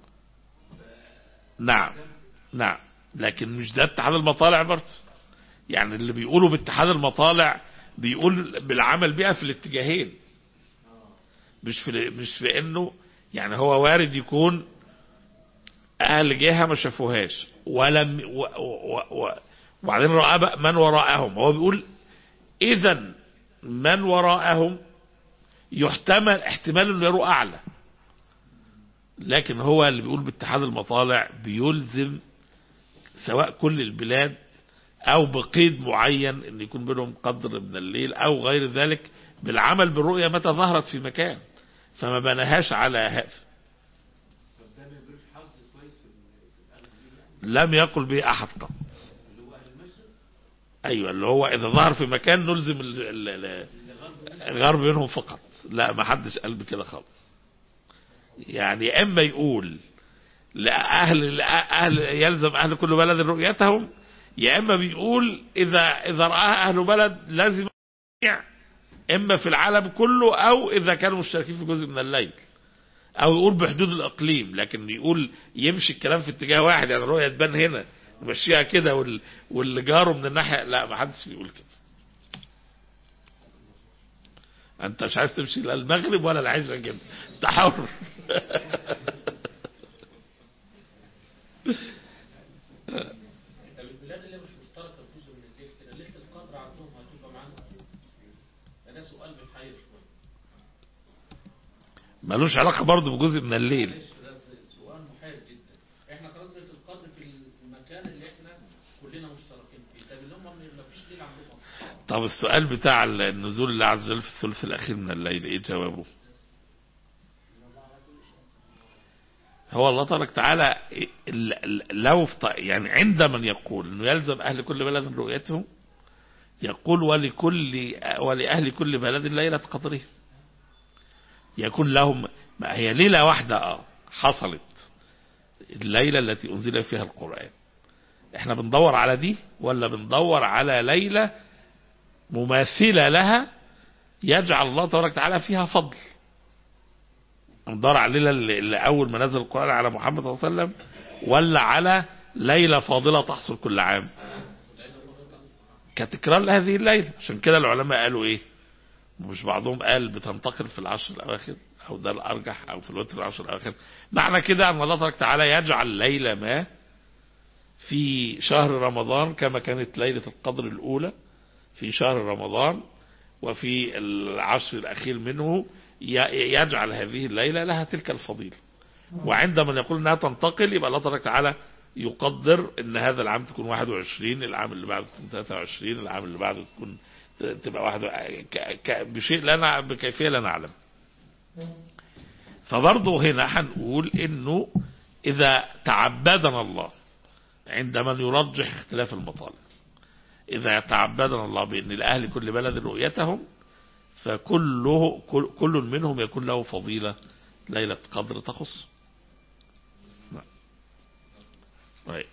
نعم نعم لكن مش ده اتحاد المطالع برضه يعني اللي بيقولوا باتحاد المطالع بيقول بالعمل بيها في الاتجاهين مش في مش في انه يعني هو وارد يكون اهل جهه ما شافوهاش ولم و و و وبعدين راى بقى من وراءهم هو بيقول اذا من وراءهم يحتمل احتمال انه يروى اعلى لكن هو اللي بيقول باتحاد المطالع بيلزم سواء كل البلاد او بقيد معين ان يكون بينهم قدر من الليل او غير ذلك بالعمل بالرؤية متى ظهرت في مكان فما بناهاش على هذا طب ده ما يبقاش حظ كويس في ال- في الاخذ دي يعني لم يقل به احد قط اللي هو اهل المشرق ايوه اللي هو اذا ظهر في مكان نلزم ال- ال- ال- اللي غرب مصر الغرب منهم فقط لا ما حدش قال بكده خالص يعني يا اما يقول لأهل أهل يلزم أهل كل بلد رؤيتهم يا إما بيقول إذا إذا رآها أهل بلد لازم الجميع، إما في العالم كله أو إذا كانوا مشتركين في جزء من الليل أو يقول بحدود الإقليم لكن يقول يمشي الكلام في اتجاه واحد يعني الرؤية تبان هنا نمشيها كده وال- واللي جاره من الناحية لا ما حدش بيقول كده انت مش عايز تمشي لا المغرب ولا العشاء كده انت حر طب البلاد اللي مش مشتركه في جزء من الليل كده ليله القدر عندهم هتبقى معانا ده سؤال محير شويه ملوش علاقة برضه بجزء من الليل معلش ده سؤال محير جدا احنا خلاص ليله القدر في المكان اللي احنا كلنا مشتركين فيه طب اللي هم ما فيش ليل عندهم أصلاً. طب السؤال بتاع النزول الله عز وجل في الثلث الأخير من الليل إيه جوابه هو الله تبارك وتعالى ال- ال- لو افت- يعني عند من يقول انه يلزم اهل كل بلد رؤيتهم يقول ولكل ولأهل كل بلد ليلة قدره يكون لهم ما هي ليلة واحدة اه حصلت الليلة التي أنزل فيها القرآن احنا بندور على دي ولا بندور على ليلة مماثلة لها يجعل الله تبارك وتعالى فيها فضل ندور على الليلة اللي اللي أول ما نزل القرآن على محمد صلى الله عليه وسلم ولا على ليلة فاضلة تحصل كل عام كتكرار لهذه الليلة عشان كده العلماء قالوا إيه مش بعضهم قال بتنتقل في العشر الأواخر أو ده الأرجح أو في الوتر العشر الأواخر معنى كده أن الله تبارك وتعالى يجعل ليلة ما في شهر رمضان كما كانت ليلة القدر الأولى في شهر رمضان وفي العشر الأخير منه ي- يجعل هذه الليلة لها تلك الفضيلة وعندما يقول انها تنتقل يبقى الله تبارك وتعالى يقدر ان هذا العام تكون 21 العام اللي بعده تكون 23 العام اللي بعده تكون تبقى واحد ك- ك- بشيء لا نع- بكيفية لا نعلم فبرضه هنا هنقول انه اذا تعبدنا الله عند من يرجح اختلاف المطالب إذا تعبدنا الله بأن الأهل كل بلد رؤيتهم فكله كل, كل منهم يكون له فضيلة ليلة قدر تخص نعم. طيب.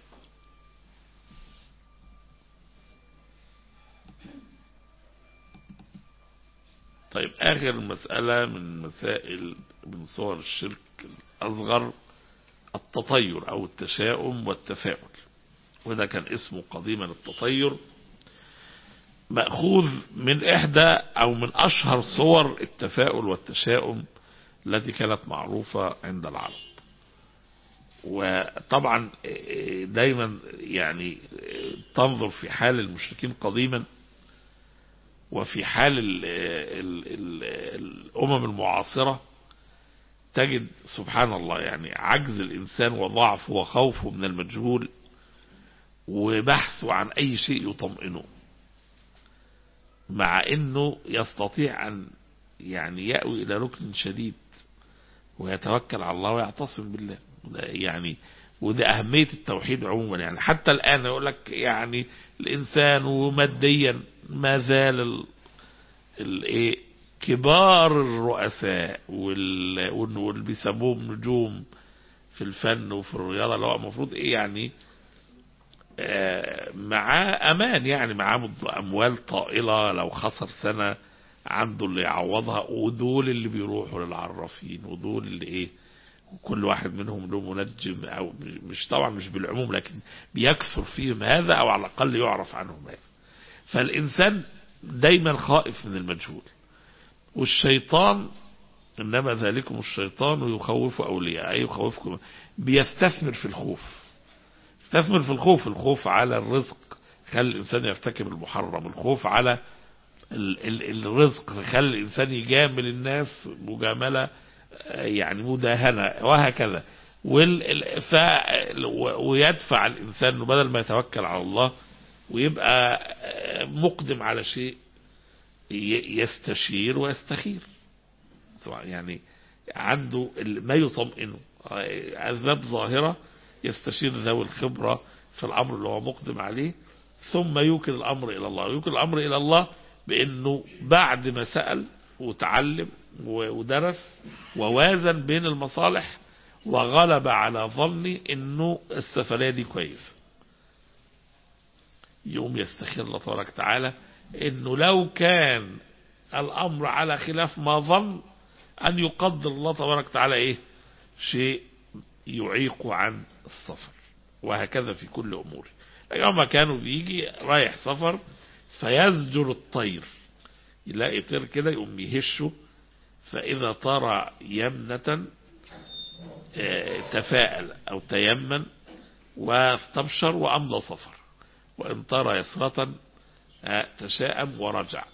طيب آخر مسألة من مسائل من صور الشرك الأصغر التطير أو التشاؤم والتفاؤل وده كان اسمه قديما التطير مأخوذ من إحدى أو من أشهر صور التفاؤل والتشاؤم التي كانت معروفة عند العرب وطبعا دايما يعني تنظر في حال المشركين قديما وفي حال ال ال ال الأمم المعاصرة تجد سبحان الله يعني عجز الإنسان وضعفه وخوفه من المجهول وبحثه عن أي شيء يطمئنه مع أنه يستطيع أن يعني يأوي إلى ركن شديد ويتوكل على الله ويعتصم بالله وده يعني وده أهمية التوحيد عموما يعني حتى الآن يقول لك يعني الإنسان وماديا ما زال ال- الايه كبار الرؤساء وال- وال- واللي بيسموهم نجوم في الفن وفي الرياضة اللي هو المفروض ايه يعني آه، معاه امان يعني معاه مض- اموال طائلة لو خسر سنة عنده اللي يعوضها ودول اللي بيروحوا للعرافين ودول اللي ايه وكل واحد منهم له منجم او مش طبعا مش بالعموم لكن بيكثر فيهم هذا او على الاقل يعرف عنهم هذا فالانسان دايما خائف من المجهول والشيطان انما ذلكم الشيطان يخوف اولياء اي يخوفكم بيستثمر في الخوف يستثمر في الخوف الخوف على الرزق خلي الانسان يرتكب المحرم الخوف على ال ال الرزق خلي الانسان يجامل الناس مجامله آه، يعني مداهنه وهكذا وال ال- ف و- ويدفع الانسان إنه بدل ما يتوكل على الله ويبقى آه، مقدم على شيء ي- يستشير ويستخير سواء يعني عنده ال- ما يطمئنه آه، أسباب ظاهرة يستشير ذوي الخبرة في الأمر اللي هو مقدم عليه ثم يوكل الأمر إلى الله يوكل الأمر إلى الله بأنه بعد ما سأل وتعلم و- ودرس ووازن بين المصالح وغلب على ظني انه السفرية دي كويسة يوم يستخير الله تبارك وتعالى انه لو كان الامر على خلاف ما ظن ان يقدر الله تبارك وتعالى ايه شيء يعيق عن السفر وهكذا في كل اموره لما كانوا بيجي رايح سفر فيزجر الطير يلاقي طير كده يقوم يهشه فاذا طار يمنة آه، تفاءل او تيمن واستبشر وامضى سفر وان طار يسرة آه، تشاءم ورجع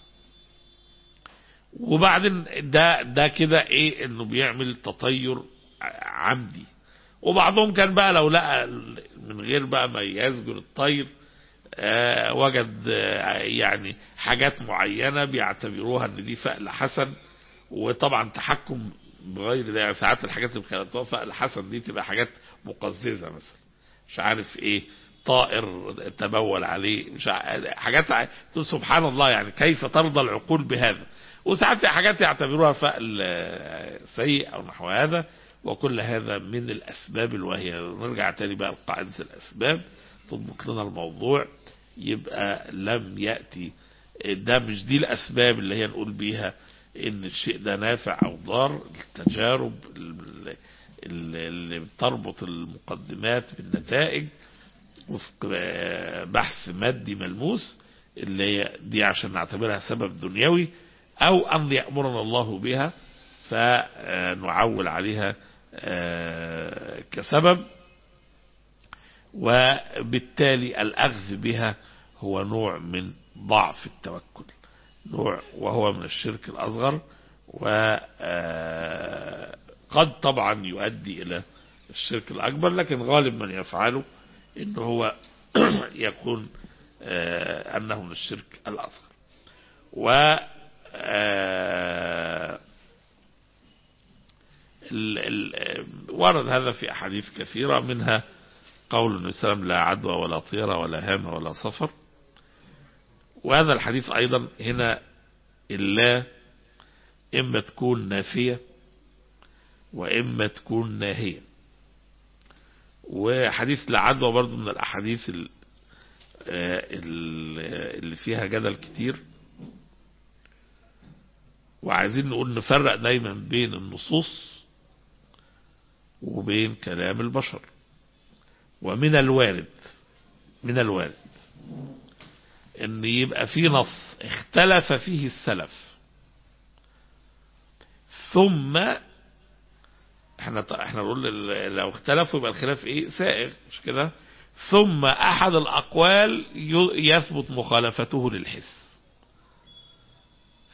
وبعدين ده ده كده ايه انه بيعمل تطير عمدي وبعضهم كان بقى لو لقى من غير بقى ما يسجل الطير آه، وجد آه، يعني حاجات معينة بيعتبروها ان دي فأل حسن وطبعا تحكم بغير ده يعني ساعات الحاجات اللي بيخلطوها فأل حسن دي تبقى حاجات مقززة مثلا مش عارف ايه طائر تبول عليه مش ع- حاجات ع- تقول سبحان الله يعني كيف ترضى العقول بهذا وساعات حاجات يعتبروها فأل آه، سيء او نحو هذا وكل هذا من الاسباب الواهية نرجع تاني بقى لقاعدة الاسباب تضبط لنا الموضوع يبقى لم يأتي ده مش دي الاسباب اللي هي نقول بيها ان الشيء ده نافع او ضار التجارب ال- ال- اللي بتربط المقدمات بالنتائج وفق آه، بحث مادي ملموس اللي هي دي عشان نعتبرها سبب دنيوي او ان يأمرنا الله بها فنعول عليها آه، كسبب وبالتالي الأخذ بها هو نوع من ضعف التوكل نوع وهو من الشرك الأصغر وقد طبعا يؤدي إلى الشرك الأكبر لكن غالب من يفعله إنه هو يكون آه، أنه من الشرك الأصغر و آه، ال- ال- ورد هذا في أحاديث كثيرة منها قول النبي صلى الله عليه وسلم لا عدوى ولا طيرة ولا هامة ولا صفر وهذا الحديث أيضا هنا إلا إما تكون نافية وإما تكون ناهية وحديث لا عدوى برضو من الأحاديث ال- آه، ال- اللي فيها جدل كتير وعايزين نقول نفرق دايما بين النصوص وبين كلام البشر ومن الوارد من الوارد ان يبقى في نص اختلف فيه السلف ثم احنا احنا نقول ال- لو اختلفوا يبقى الخلاف ايه سائغ مش كده ثم احد الاقوال ي- يثبت مخالفته للحس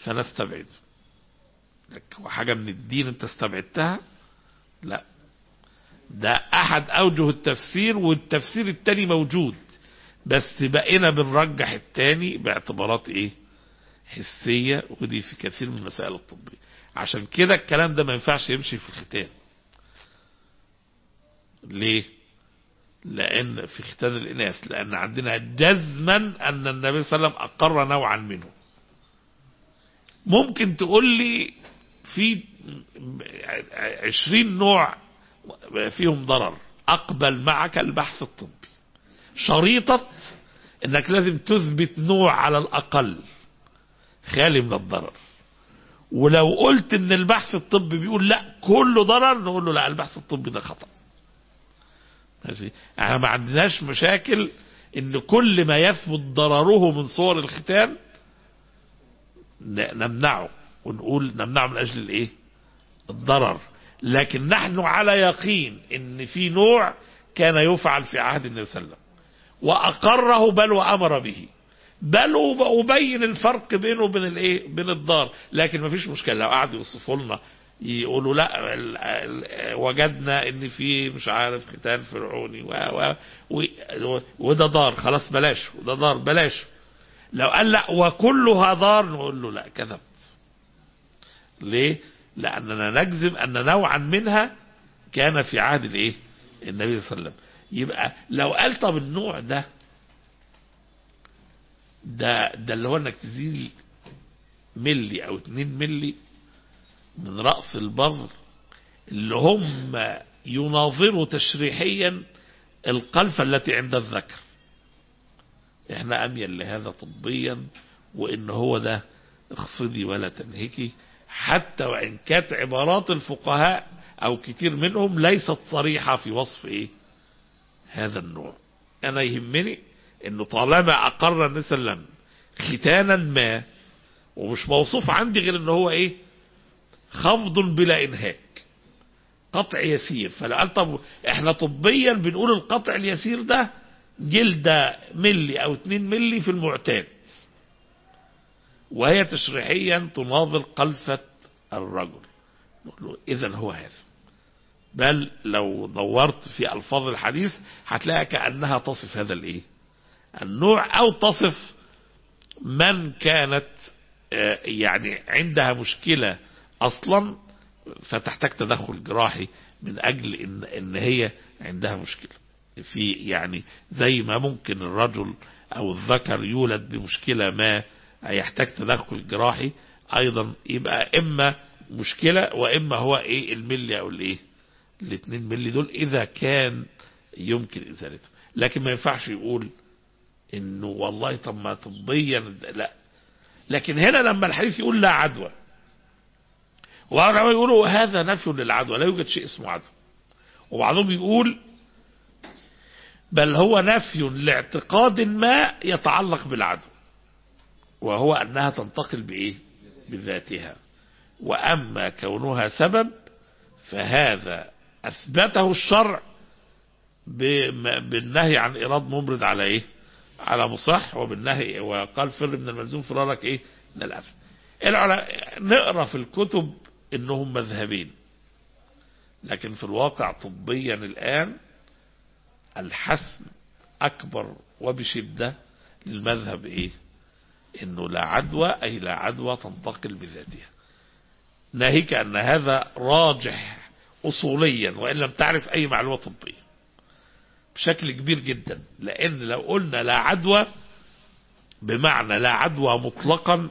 فنستبعده لك هو حاجة من الدين انت استبعدتها لا ده احد اوجه التفسير والتفسير التاني موجود بس بقينا بنرجح التاني باعتبارات ايه حسية ودي في كثير من المسائل الطبية عشان كده الكلام ده ما ينفعش يمشي في الختان ليه لان في ختان الاناث لان عندنا جزما ان النبي صلى الله عليه وسلم اقر نوعا منه ممكن تقول لي في عشرين نوع فيهم ضرر اقبل معك البحث الطبي شريطة انك لازم تثبت نوع على الاقل خالي من الضرر ولو قلت ان البحث الطبي بيقول لا كله ضرر نقول له لا البحث الطبي ده خطأ ماشي احنا ما عندناش مشاكل ان كل ما يثبت ضرره من صور الختان ن- نمنعه ونقول نمنعه من اجل الايه الضرر لكن نحن على يقين ان في نوع كان يفعل في عهد النبي صلى الله عليه وسلم واقره بل وامر به بل وبين الفرق بينه وبين الايه بين الدار لكن ما فيش مشكله لو قعدوا يوصفوا لنا يقولوا لا ال- ال- وجدنا ان في مش عارف ختان فرعوني و و و وده دار خلاص بلاش وده دار بلاش لو قال لا وكلها دار نقول له لا كذبت ليه لاننا نجزم ان نوعا منها كان في عهد الايه النبي صلى الله عليه وسلم يبقى لو قال طب النوع ده ده ده اللي هو انك تزيل ملي او اتنين ملي من رأس البغر اللي هم يناظروا تشريحيا القلفة التي عند الذكر احنا اميل لهذا طبيا وان هو ده اخفضي ولا تنهكي حتى وان كانت عبارات الفقهاء او كتير منهم ليست صريحة في وصف ايه هذا النوع انا يهمني انه طالما اقر النبي صلى الله عليه وسلم ختانا ما ومش موصوف عندي غير ان هو ايه خفض بلا انهاك قطع يسير فلو قال طب احنا طبيا بنقول القطع اليسير ده جلدة ملي او اتنين ملي في المعتاد وهي تشريحيا تناظر قلفة الرجل نقول له اذا هو هذا بل لو دورت في الفاظ الحديث هتلاقي كانها تصف هذا الايه النوع او تصف من كانت آه، يعني عندها مشكله اصلا فتحتاج تدخل جراحي من اجل ان ان هي عندها مشكله في يعني زي ما ممكن الرجل او الذكر يولد بمشكله ما يحتاج تدخل جراحي ايضا يبقى اما مشكله واما هو ايه الملي او الايه الاثنين ملي دول اذا كان يمكن ازالته لكن ما ينفعش يقول انه والله طب ما طبيا لا لكن هنا لما الحديث يقول لا عدوى وبعضهم يقولوا هذا نفي للعدوى لا يوجد شيء اسمه عدوى وبعضهم يقول بل هو نفي لاعتقاد ما يتعلق بالعدوى وهو انها تنتقل بايه بذاتها واما كونها سبب فهذا اثبته الشرع بم- بالنهي عن ايراد ممرض على ايه على مصح وبالنهي وقال فر من الملزوم فرارك ايه من الاذى العلماء نقرا في الكتب انهم مذهبين لكن في الواقع طبيا الان الحسم اكبر وبشده للمذهب ايه انه لا عدوى اي لا عدوى تنتقل بذاتها ناهيك ان هذا راجح اصوليا وان لم تعرف اي معلومه طبيه بشكل كبير جدا لان لو قلنا لا عدوى بمعنى لا عدوى مطلقا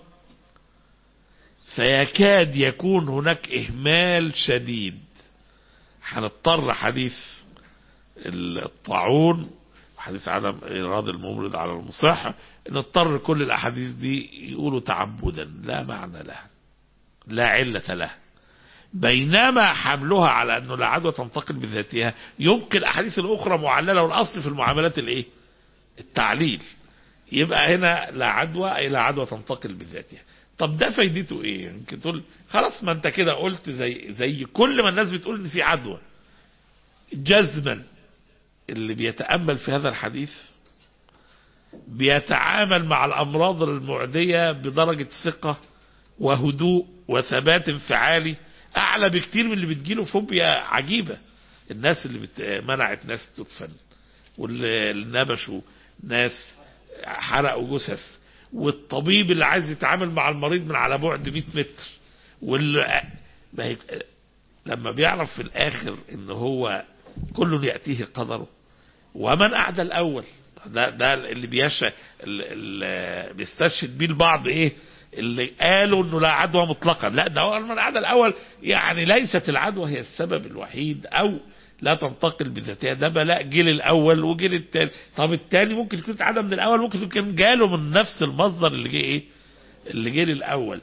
فيكاد يكون هناك اهمال شديد هنضطر حديث الطاعون وحديث عدم ايراد الممرض على المصح نضطر كل الاحاديث دي يقولوا تعبدا لا معنى لها لا علة لها بينما حملها على انه لا عدوى تنتقل بذاتها يمكن الاحاديث الاخرى معلله والاصل في المعاملات الايه التعليل يبقى هنا لا عدوى اي لا عدوى تنتقل بذاتها طب ده فايدته ايه يمكن تقول خلاص ما انت كده قلت زي زي كل ما الناس بتقول ان في عدوى جزما اللي بيتامل في هذا الحديث بيتعامل مع الامراض المعديه بدرجه ثقه وهدوء وثبات انفعالي اعلى بكتير من اللي بتجيله فوبيا عجيبه الناس اللي بت... منعت ناس تدفن واللي نبشوا ناس حرقوا جثث والطبيب اللي عايز يتعامل مع المريض من على بعد 100 متر وال... ما هي... لما بيعرف في الاخر ان هو كل ياتيه قدره ومن اعدى الاول ده ده اللي بيشا اللي بيستشهد بيه البعض ايه اللي قالوا انه لا عدوى مطلقا لا ده هو من اعدى الاول يعني ليست العدوى هي السبب الوحيد او لا تنتقل بذاتها ده بلاء جيل الاول وجيل التاني طب التاني ممكن يكون اتعدى من الاول ممكن يكون جاله من نفس المصدر اللي جه ايه اللي جه الاول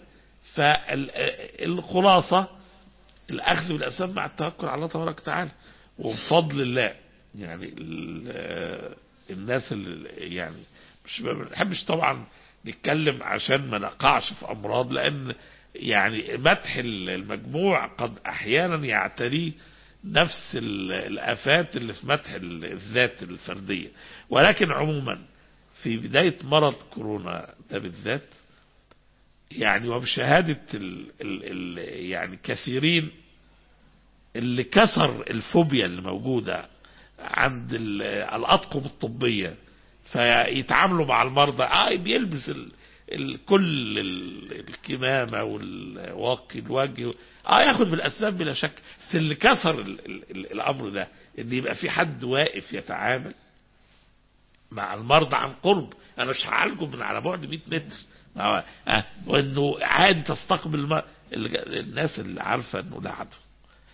فالخلاصه الاخذ بالاسباب مع التوكل على الله تبارك وتعالى وبفضل الله يعني ال- الناس اللي يعني مش ما بنحبش طبعا نتكلم عشان ما نقعش في امراض لان يعني مدح المجموع قد احيانا يعتريه نفس ال- الافات اللي في مدح ال- الذات الفرديه ولكن عموما في بدايه مرض كورونا ده بالذات يعني وبشهاده ال ال ال يعني كثيرين اللي كسر الفوبيا اللي موجوده عند ال- الاطقم الطبيه فيتعاملوا مع المرضى اه بيلبس ال ال كل ال- الكمامه والواقي الوجه اه ياخد بالاسباب بلا شك بس اللي كسر ال ال ال الامر ده ان يبقى في حد واقف يتعامل مع المرضى عن قرب انا مش هعالجه من على بعد 100 متر ما هو- آه وانه عادي تستقبل الم- ال- الناس اللي عارفه انه لا عدوى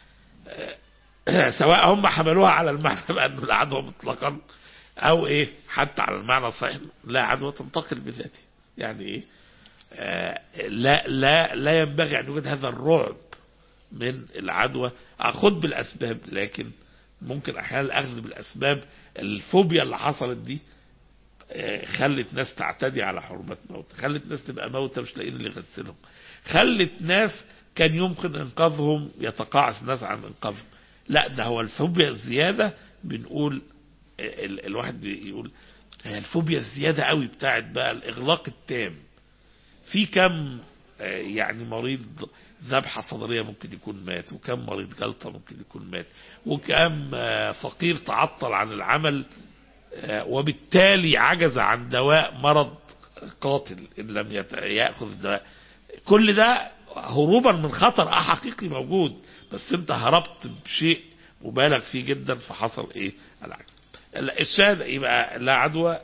سواء هم حملوها على المعنى بانه لا عدوى مطلقا او ايه حتى على المعنى الصحيح لا عدوى تنتقل بذاته يعني ايه آه لا لا لا ينبغي ان يوجد هذا الرعب من العدوى اخذ بالاسباب لكن ممكن احيانا الاخذ بالاسباب الفوبيا اللي حصلت دي آه، خلت ناس تعتدي على حرمات موت خلت ناس تبقى موتى مش لاقيين اللي يغسلهم خلت ناس كان يمكن انقاذهم يتقاعس الناس عن انقاذهم لا ده هو الفوبيا الزياده بنقول ال- الواحد بيقول هي الفوبيا الزياده قوي بتاعت بقى الاغلاق التام في كم آه، يعني مريض ذبحة صدرية ممكن يكون مات وكم مريض جلطة ممكن يكون مات وكم آه، فقير تعطل عن العمل آه، وبالتالي عجز عن دواء مرض قاتل إن لم يت- يأخذ دواء كل ده هروبا من خطر اه حقيقي موجود بس انت هربت بشيء مبالغ فيه جدا فحصل ايه العجز الشاهد يبقى لا عدوى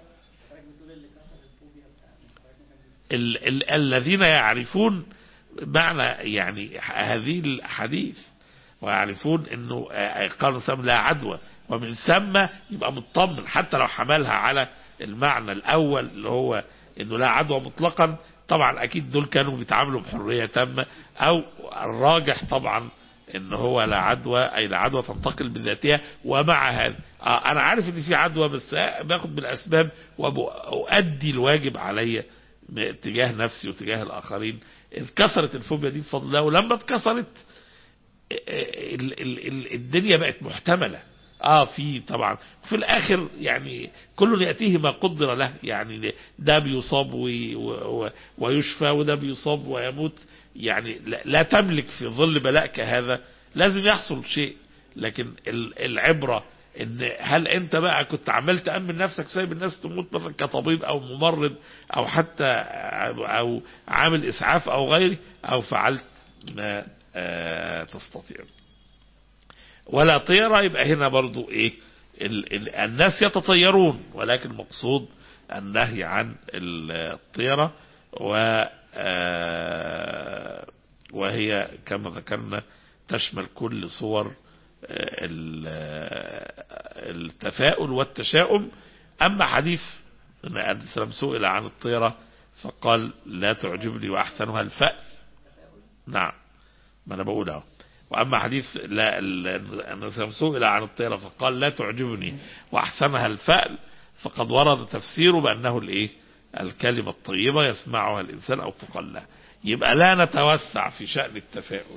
ال ال الذين يعرفون معنى يعني هذه الحديث ويعرفون انه آه، قال سام لا عدوى ومن ثم يبقى مطمن حتى لو حملها على المعنى الاول اللي هو انه لا عدوى مطلقا طبعا اكيد دول كانوا بيتعاملوا بحريه تامه او الراجح طبعا ان هو لا عدوى اي لا عدوى تنتقل بذاتها ومع هذا آه، انا عارف ان في عدوى بس باخد بالاسباب وأؤدي الواجب عليا تجاه نفسي وتجاه الاخرين اتكسرت الفوبيا دي بفضل الله ولما اتكسرت ال- ال- ال- الدنيا بقت محتمله اه في طبعا في الاخر يعني كل ياتيه ما قدر له يعني ده بيصاب وي- و- و- ويشفى وده بيصاب ويموت يعني لا لا تملك في ظل بلاء كهذا لازم يحصل شيء لكن ال- العبره ان هل انت بقى كنت عمال تامن نفسك سايب الناس تموت مثلا كطبيب او ممرض او حتى او أو عامل اسعاف او غيره او فعلت ما آه، تستطيع ولا طيرة يبقى هنا برضو ايه ال ال الناس يتطيرون ولكن المقصود النهي عن الطيرة و آه، وهي كما ذكرنا تشمل كل صور آه، ال- آه، التفاؤل والتشاؤم أما حديث أن عليه السلام سئل عن الطيرة فقال لا تعجبني وأحسنها الفأل نعم ما أنا بقول أهو وأما حديث لا ال- أن الرسول سئل عن الطيرة فقال لا تعجبني وأحسنها الفأل فقد ورد تفسيره بأنه الإيه الكلمة الطيبة يسمعها الإنسان أو تقال له يبقى لا نتوسع في شأن التفاؤل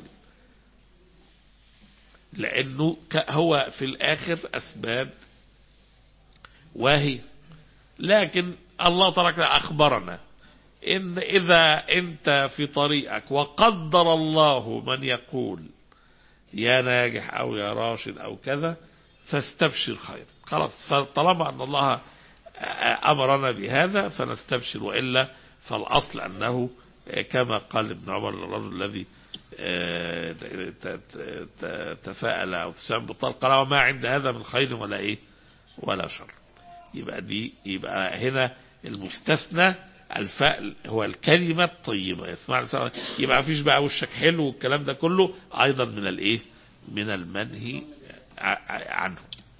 لأنه ك- هو في الآخر أسباب وهي لكن الله تبارك وتعالى أخبرنا ان اذا انت في طريقك وقدر الله من يقول يا ناجح او يا راشد او كذا فاستبشر خير خلاص فطالما ان الله امرنا بهذا فنستبشر والا فالاصل انه كما قال ابن عمر للرجل الذي آه، ت- ت- ت- تفاءل او تسام بالطلق قال وما عند هذا من خير ولا ايه ولا شر يبقى دي يبقى هنا المستثنى الفأل هو الكلمة الطيبة يسمع الإنسان يبقى مفيش بقى وشك حلو والكلام ده كله أيضا من الإيه من المنهي ع- ع- عنه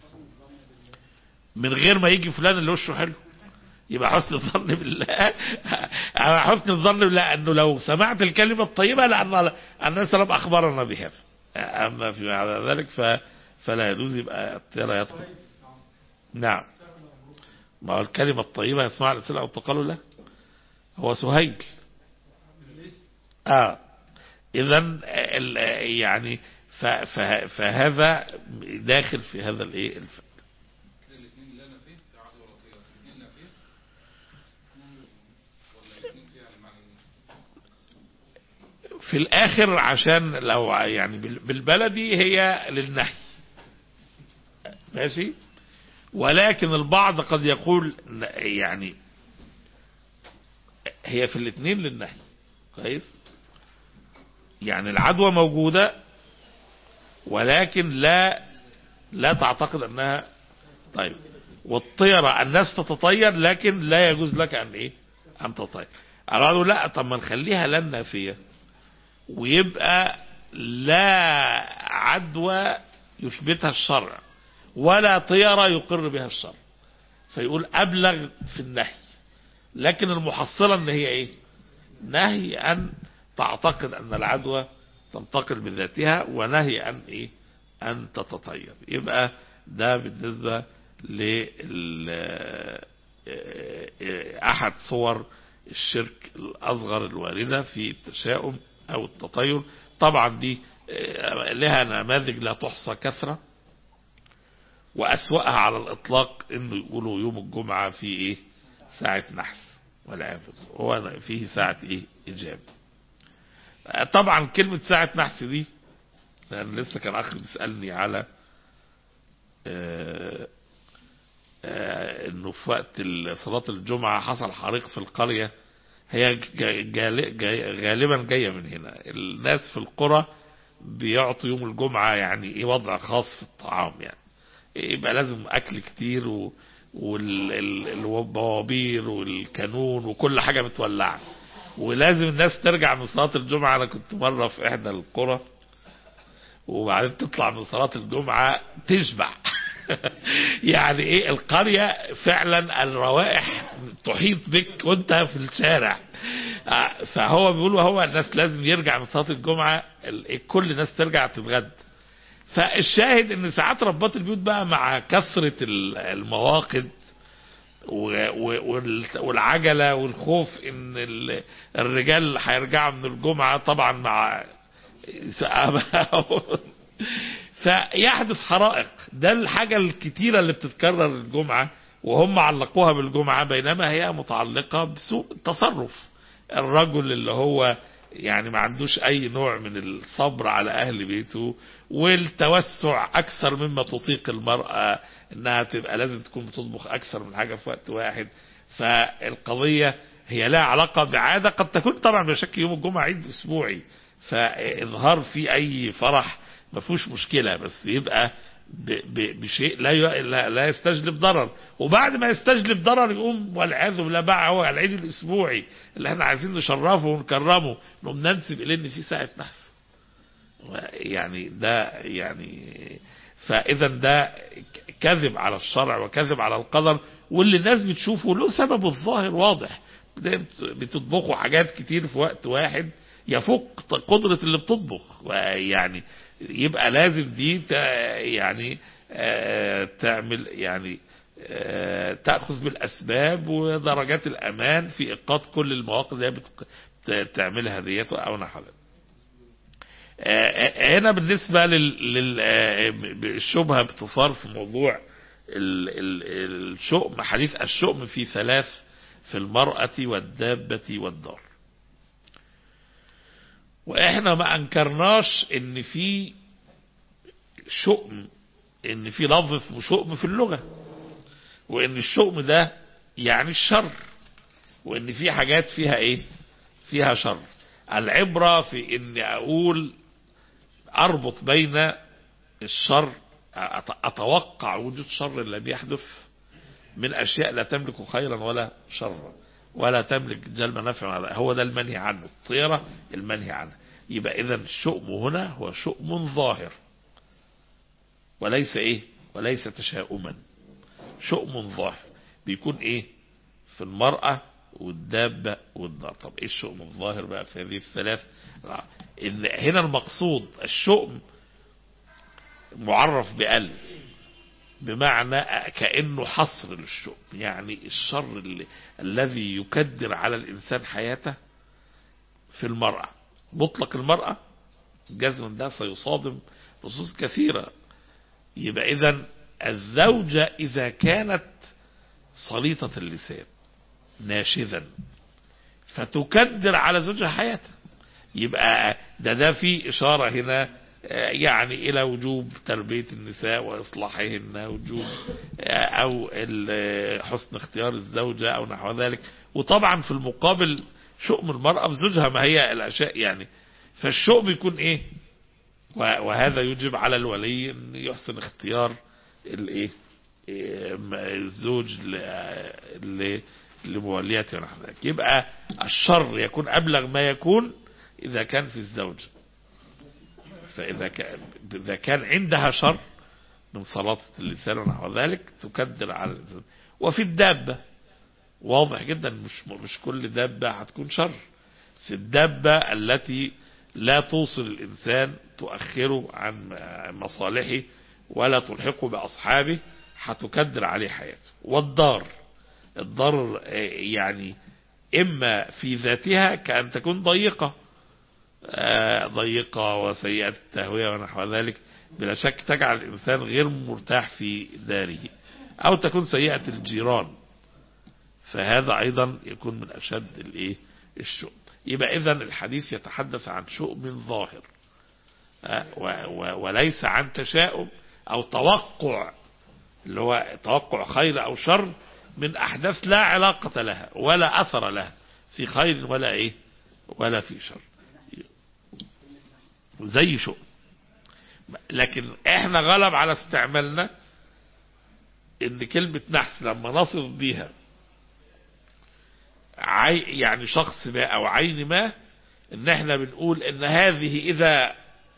من غير ما يجي فلان اللي وشه حلو يبقى حسن الظن بالله حسن الظن بالله انه لو سمعت الكلمه الطيبه لان النبي صلى الله عليه وسلم اخبرنا بهذا اما في بعد ذلك ف فلا يجوز يبقى الطيره يدخل نعم ما هو الكلمه الطيبه يسمع الانسان او تقال له هو سهيل اه اذا ال- يعني ف- ف- فهذا داخل في هذا الايه الف- الاثنين اللي انا فيه في عدو ولا طيب الاثنين لا فيه ولا الاثنين فيه على معنى في الاخر عشان لو يعني بال- بالبلدي هي للنهي ماشي ولكن البعض قد يقول ن- يعني هي في الاثنين للنهي كويس يعني العدوى موجودة ولكن لا لا تعتقد انها طيب والطيرة الناس تتطير لكن لا يجوز لك ان ايه ان تطير قالوا لا طب ما نخليها لا نافية ويبقى لا عدوى يثبتها الشرع ولا طيرة يقر بها الشرع فيقول أبلغ في النهي لكن المحصلة ان هي ايه نهي ان تعتقد ان العدوى تنتقل بذاتها ونهي ان ايه ان تتطير يبقى ده بالنسبة لل احد صور الشرك الاصغر الواردة في التشاؤم او التطير طبعا دي آه، لها نماذج لا تحصى كثرة وأسوأها على الإطلاق إنه يقولوا يوم الجمعة في إيه ساعة نحس والعياذ بالله هو فيه ساعة إيه إجابة آه، طبعا كلمة ساعة نحس دي لأن لسه كان أخ بيسألني على آه، آه، إنه في وقت ال- صلاة الجمعة حصل حريق في القرية هي جا- جال- جا- غالبا جاية من هنا الناس في القرى بيعطوا يوم الجمعة يعني ايه وضع خاص في الطعام يعني يبقى لازم اكل كتير و والبوابير والكانون وكل حاجة متولعة ولازم الناس ترجع من صلاة الجمعة انا كنت مرة في احدى القرى وبعدين تطلع من صلاة الجمعة تشبع يعني ايه القرية فعلا الروائح تحيط بك وانت في الشارع آه، فهو بيقول هو الناس لازم يرجع من صلاة الجمعة ال- كل الناس ترجع تتغدى فالشاهد ان ساعات ربات البيوت بقى مع كثرة ال- المواقد و- و- وال- والعجلة والخوف ان ال- الرجال هيرجعوا من الجمعة طبعا مع فيحدث حرائق ده الحاجة الكتيرة اللي بتتكرر الجمعة وهم علقوها بالجمعة بينما هي متعلقة بسوء التصرف الرجل اللي هو يعني ما عندوش اي نوع من الصبر على اهل بيته والتوسع اكثر مما تطيق المرأة انها تبقى لازم تكون بتطبخ اكثر من حاجة في وقت واحد فالقضية هي لها علاقة بعادة قد تكون طبعا بشكل يوم الجمعة عيد اسبوعي فاظهار في اي فرح ما فيهوش مشكلة بس يبقى ب- ب- بشيء لا ي- لا لا يستجلب ضرر وبعد ما يستجلب ضرر يقوم والعياذ بالله بقى هو العيد الاسبوعي اللي احنا عايزين نشرفه ونكرمه نقوم ننسب اليه ان في ساعه نحس يعني ده يعني فاذا ده كذب على الشرع وكذب على القدر واللي الناس بتشوفه له سبب الظاهر واضح بتطبخوا حاجات كتير في وقت واحد يفوق قدرة اللي بتطبخ يعني يبقى لازم دي تا- يعني آه، تعمل يعني آه، تأخذ بالأسباب ودرجات الأمان في إيقاظ كل المواقف اللي هي بت- ت- تعملها ديت أو نحو ذلك. آه، هنا بالنسبة للشبهة بتثار في موضوع ال- ال- الشؤم حديث الشؤم في ثلاث في المرأة والدابة والدار واحنا ما انكرناش ان في شؤم ان في لفظ اسمه شؤم في اللغة وان الشؤم ده يعني الشر وان في حاجات فيها ايه فيها شر العبرة في ان اقول اربط بين الشر أت- اتوقع وجود شر لم يحدث من اشياء لا تملك خيرا ولا شرا ولا تملك جلب نفع ولا- هو ده المنهي عنه الطيرة المنهي عنها يبقى اذا الشؤم هنا هو شؤم ظاهر وليس ايه وليس تشاؤما شؤم ظاهر بيكون ايه في المرأة والدابة والدار طب ايه الشؤم الظاهر بقى في هذه الثلاث آه، ان هنا المقصود الشؤم معرف بأل بمعنى كأنه حصر للشؤم يعني الشر اللي الذي يكدر على الإنسان حياته في المرأة مطلق المرأة جزما ده سيصادم نصوص كثيرة يبقى إذا الزوجة إذا كانت صليطة اللسان ناشذا فتكدر على زوجها حياته يبقى ده ده في إشارة هنا آه، يعني إلى وجوب تربية النساء وإصلاحهن وجوب آه، أو ال- حسن اختيار الزوجة أو نحو ذلك وطبعا في المقابل شؤم المرأة في زوجها ما هي الأشياء يعني فالشؤم يكون إيه و- وهذا يجب على الولي أن يحسن اختيار الإيه إيه، م- الزوج ل- ل- لموليته ونحو ذلك يبقى الشر يكون أبلغ ما يكون إذا كان في الزوجة فإذا كان, إذا كان عندها شر من سلاطة اللسان ونحو ذلك تكدر على الإنسان وفي الدابة واضح جدا مش مش كل دابة هتكون شر في الدابة التي لا توصل الإنسان تؤخره عن مصالحه ولا تلحقه بأصحابه هتكدر عليه حياته والدار الدار آه، يعني إما في ذاتها كأن تكون ضيقة آه، ضيقة وسيئة التهوية ونحو ذلك بلا شك تجعل الإنسان غير مرتاح في داره أو تكون سيئة الجيران فهذا أيضا يكون من أشد الإيه الشؤم يبقى إذا الحديث يتحدث عن شؤم ظاهر آه، و- و- وليس عن تشاؤم أو توقع اللي هو توقع خير أو شر من أحداث لا علاقة لها ولا أثر لها في خير ولا إيه ولا في شر زي شؤم لكن احنا غلب على استعمالنا ان كلمة نحس لما نصف بيها عي يعني شخص ما او عين ما ان احنا بنقول ان هذه اذا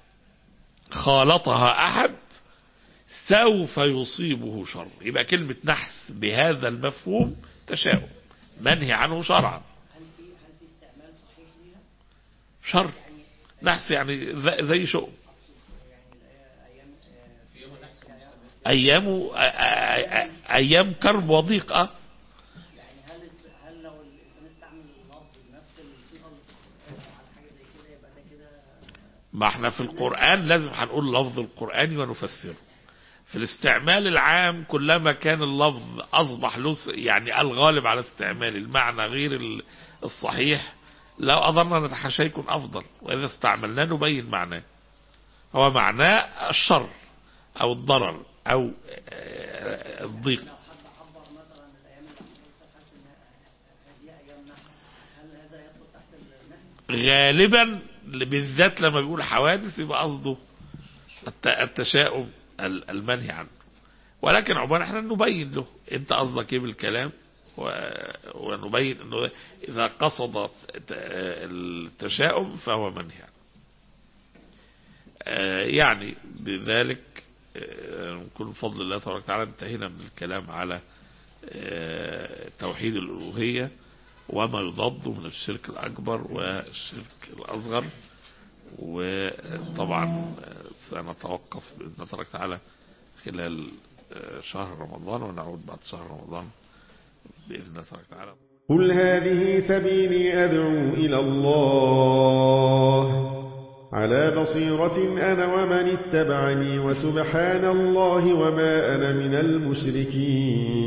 خالطها احد سوف يصيبه شر يبقى كلمة نحس بهذا المفهوم تشاؤم منهي عنه شرعا هل في هل في استعمال صحيح ليها؟ شر نحس يعني ز- زي شؤم يعني ايام في يوم النحس المستمر ايام أ- أ- ايام كرب وضيق اه يعني هل است- هل لو الانسان استعمل اللفظ بنفس الصيغه اللي في القرآن على حاجه زي كده يبقى ده كده ما احنا في القرآن لازم هنقول لفظ القرآن ونفسره في الاستعمال العام كلما كان اللفظ أصبح له س- يعني الغالب على استعمال المعنى غير ال- الصحيح لو أضرنا نتحاشى يكون أفضل وإذا استعملناه نبين معناه هو معناه الشر أو الضرر أو آه، الضيق لو حد عبر مثلا الايام اللي حضرتك حاسس ان هذه ايام نحس هل هذا يدخل تحت النهي؟ غالبا بالذات لما بيقول حوادث يبقى قصده الت- التشاؤم ال- المنهي عنه ولكن عموما احنا نبين له انت قصدك ايه بالكلام و- ونبين انه اذا قصد ت- التشاؤم فهو منهي عنه آه، يعني بذلك آه، نكون بفضل الله تبارك وتعالى انتهينا من الكلام على آه، توحيد الألوهية وما يضاد من الشرك الأكبر والشرك الأصغر وطبعا سنتوقف بإذن الله تبارك وتعالى خلال شهر رمضان ونعود بعد شهر رمضان بإذن الله تبارك وتعالى قل هذه سبيلي أدعو إلى الله على بصيرة أنا ومن اتبعني وسبحان الله وما أنا من المشركين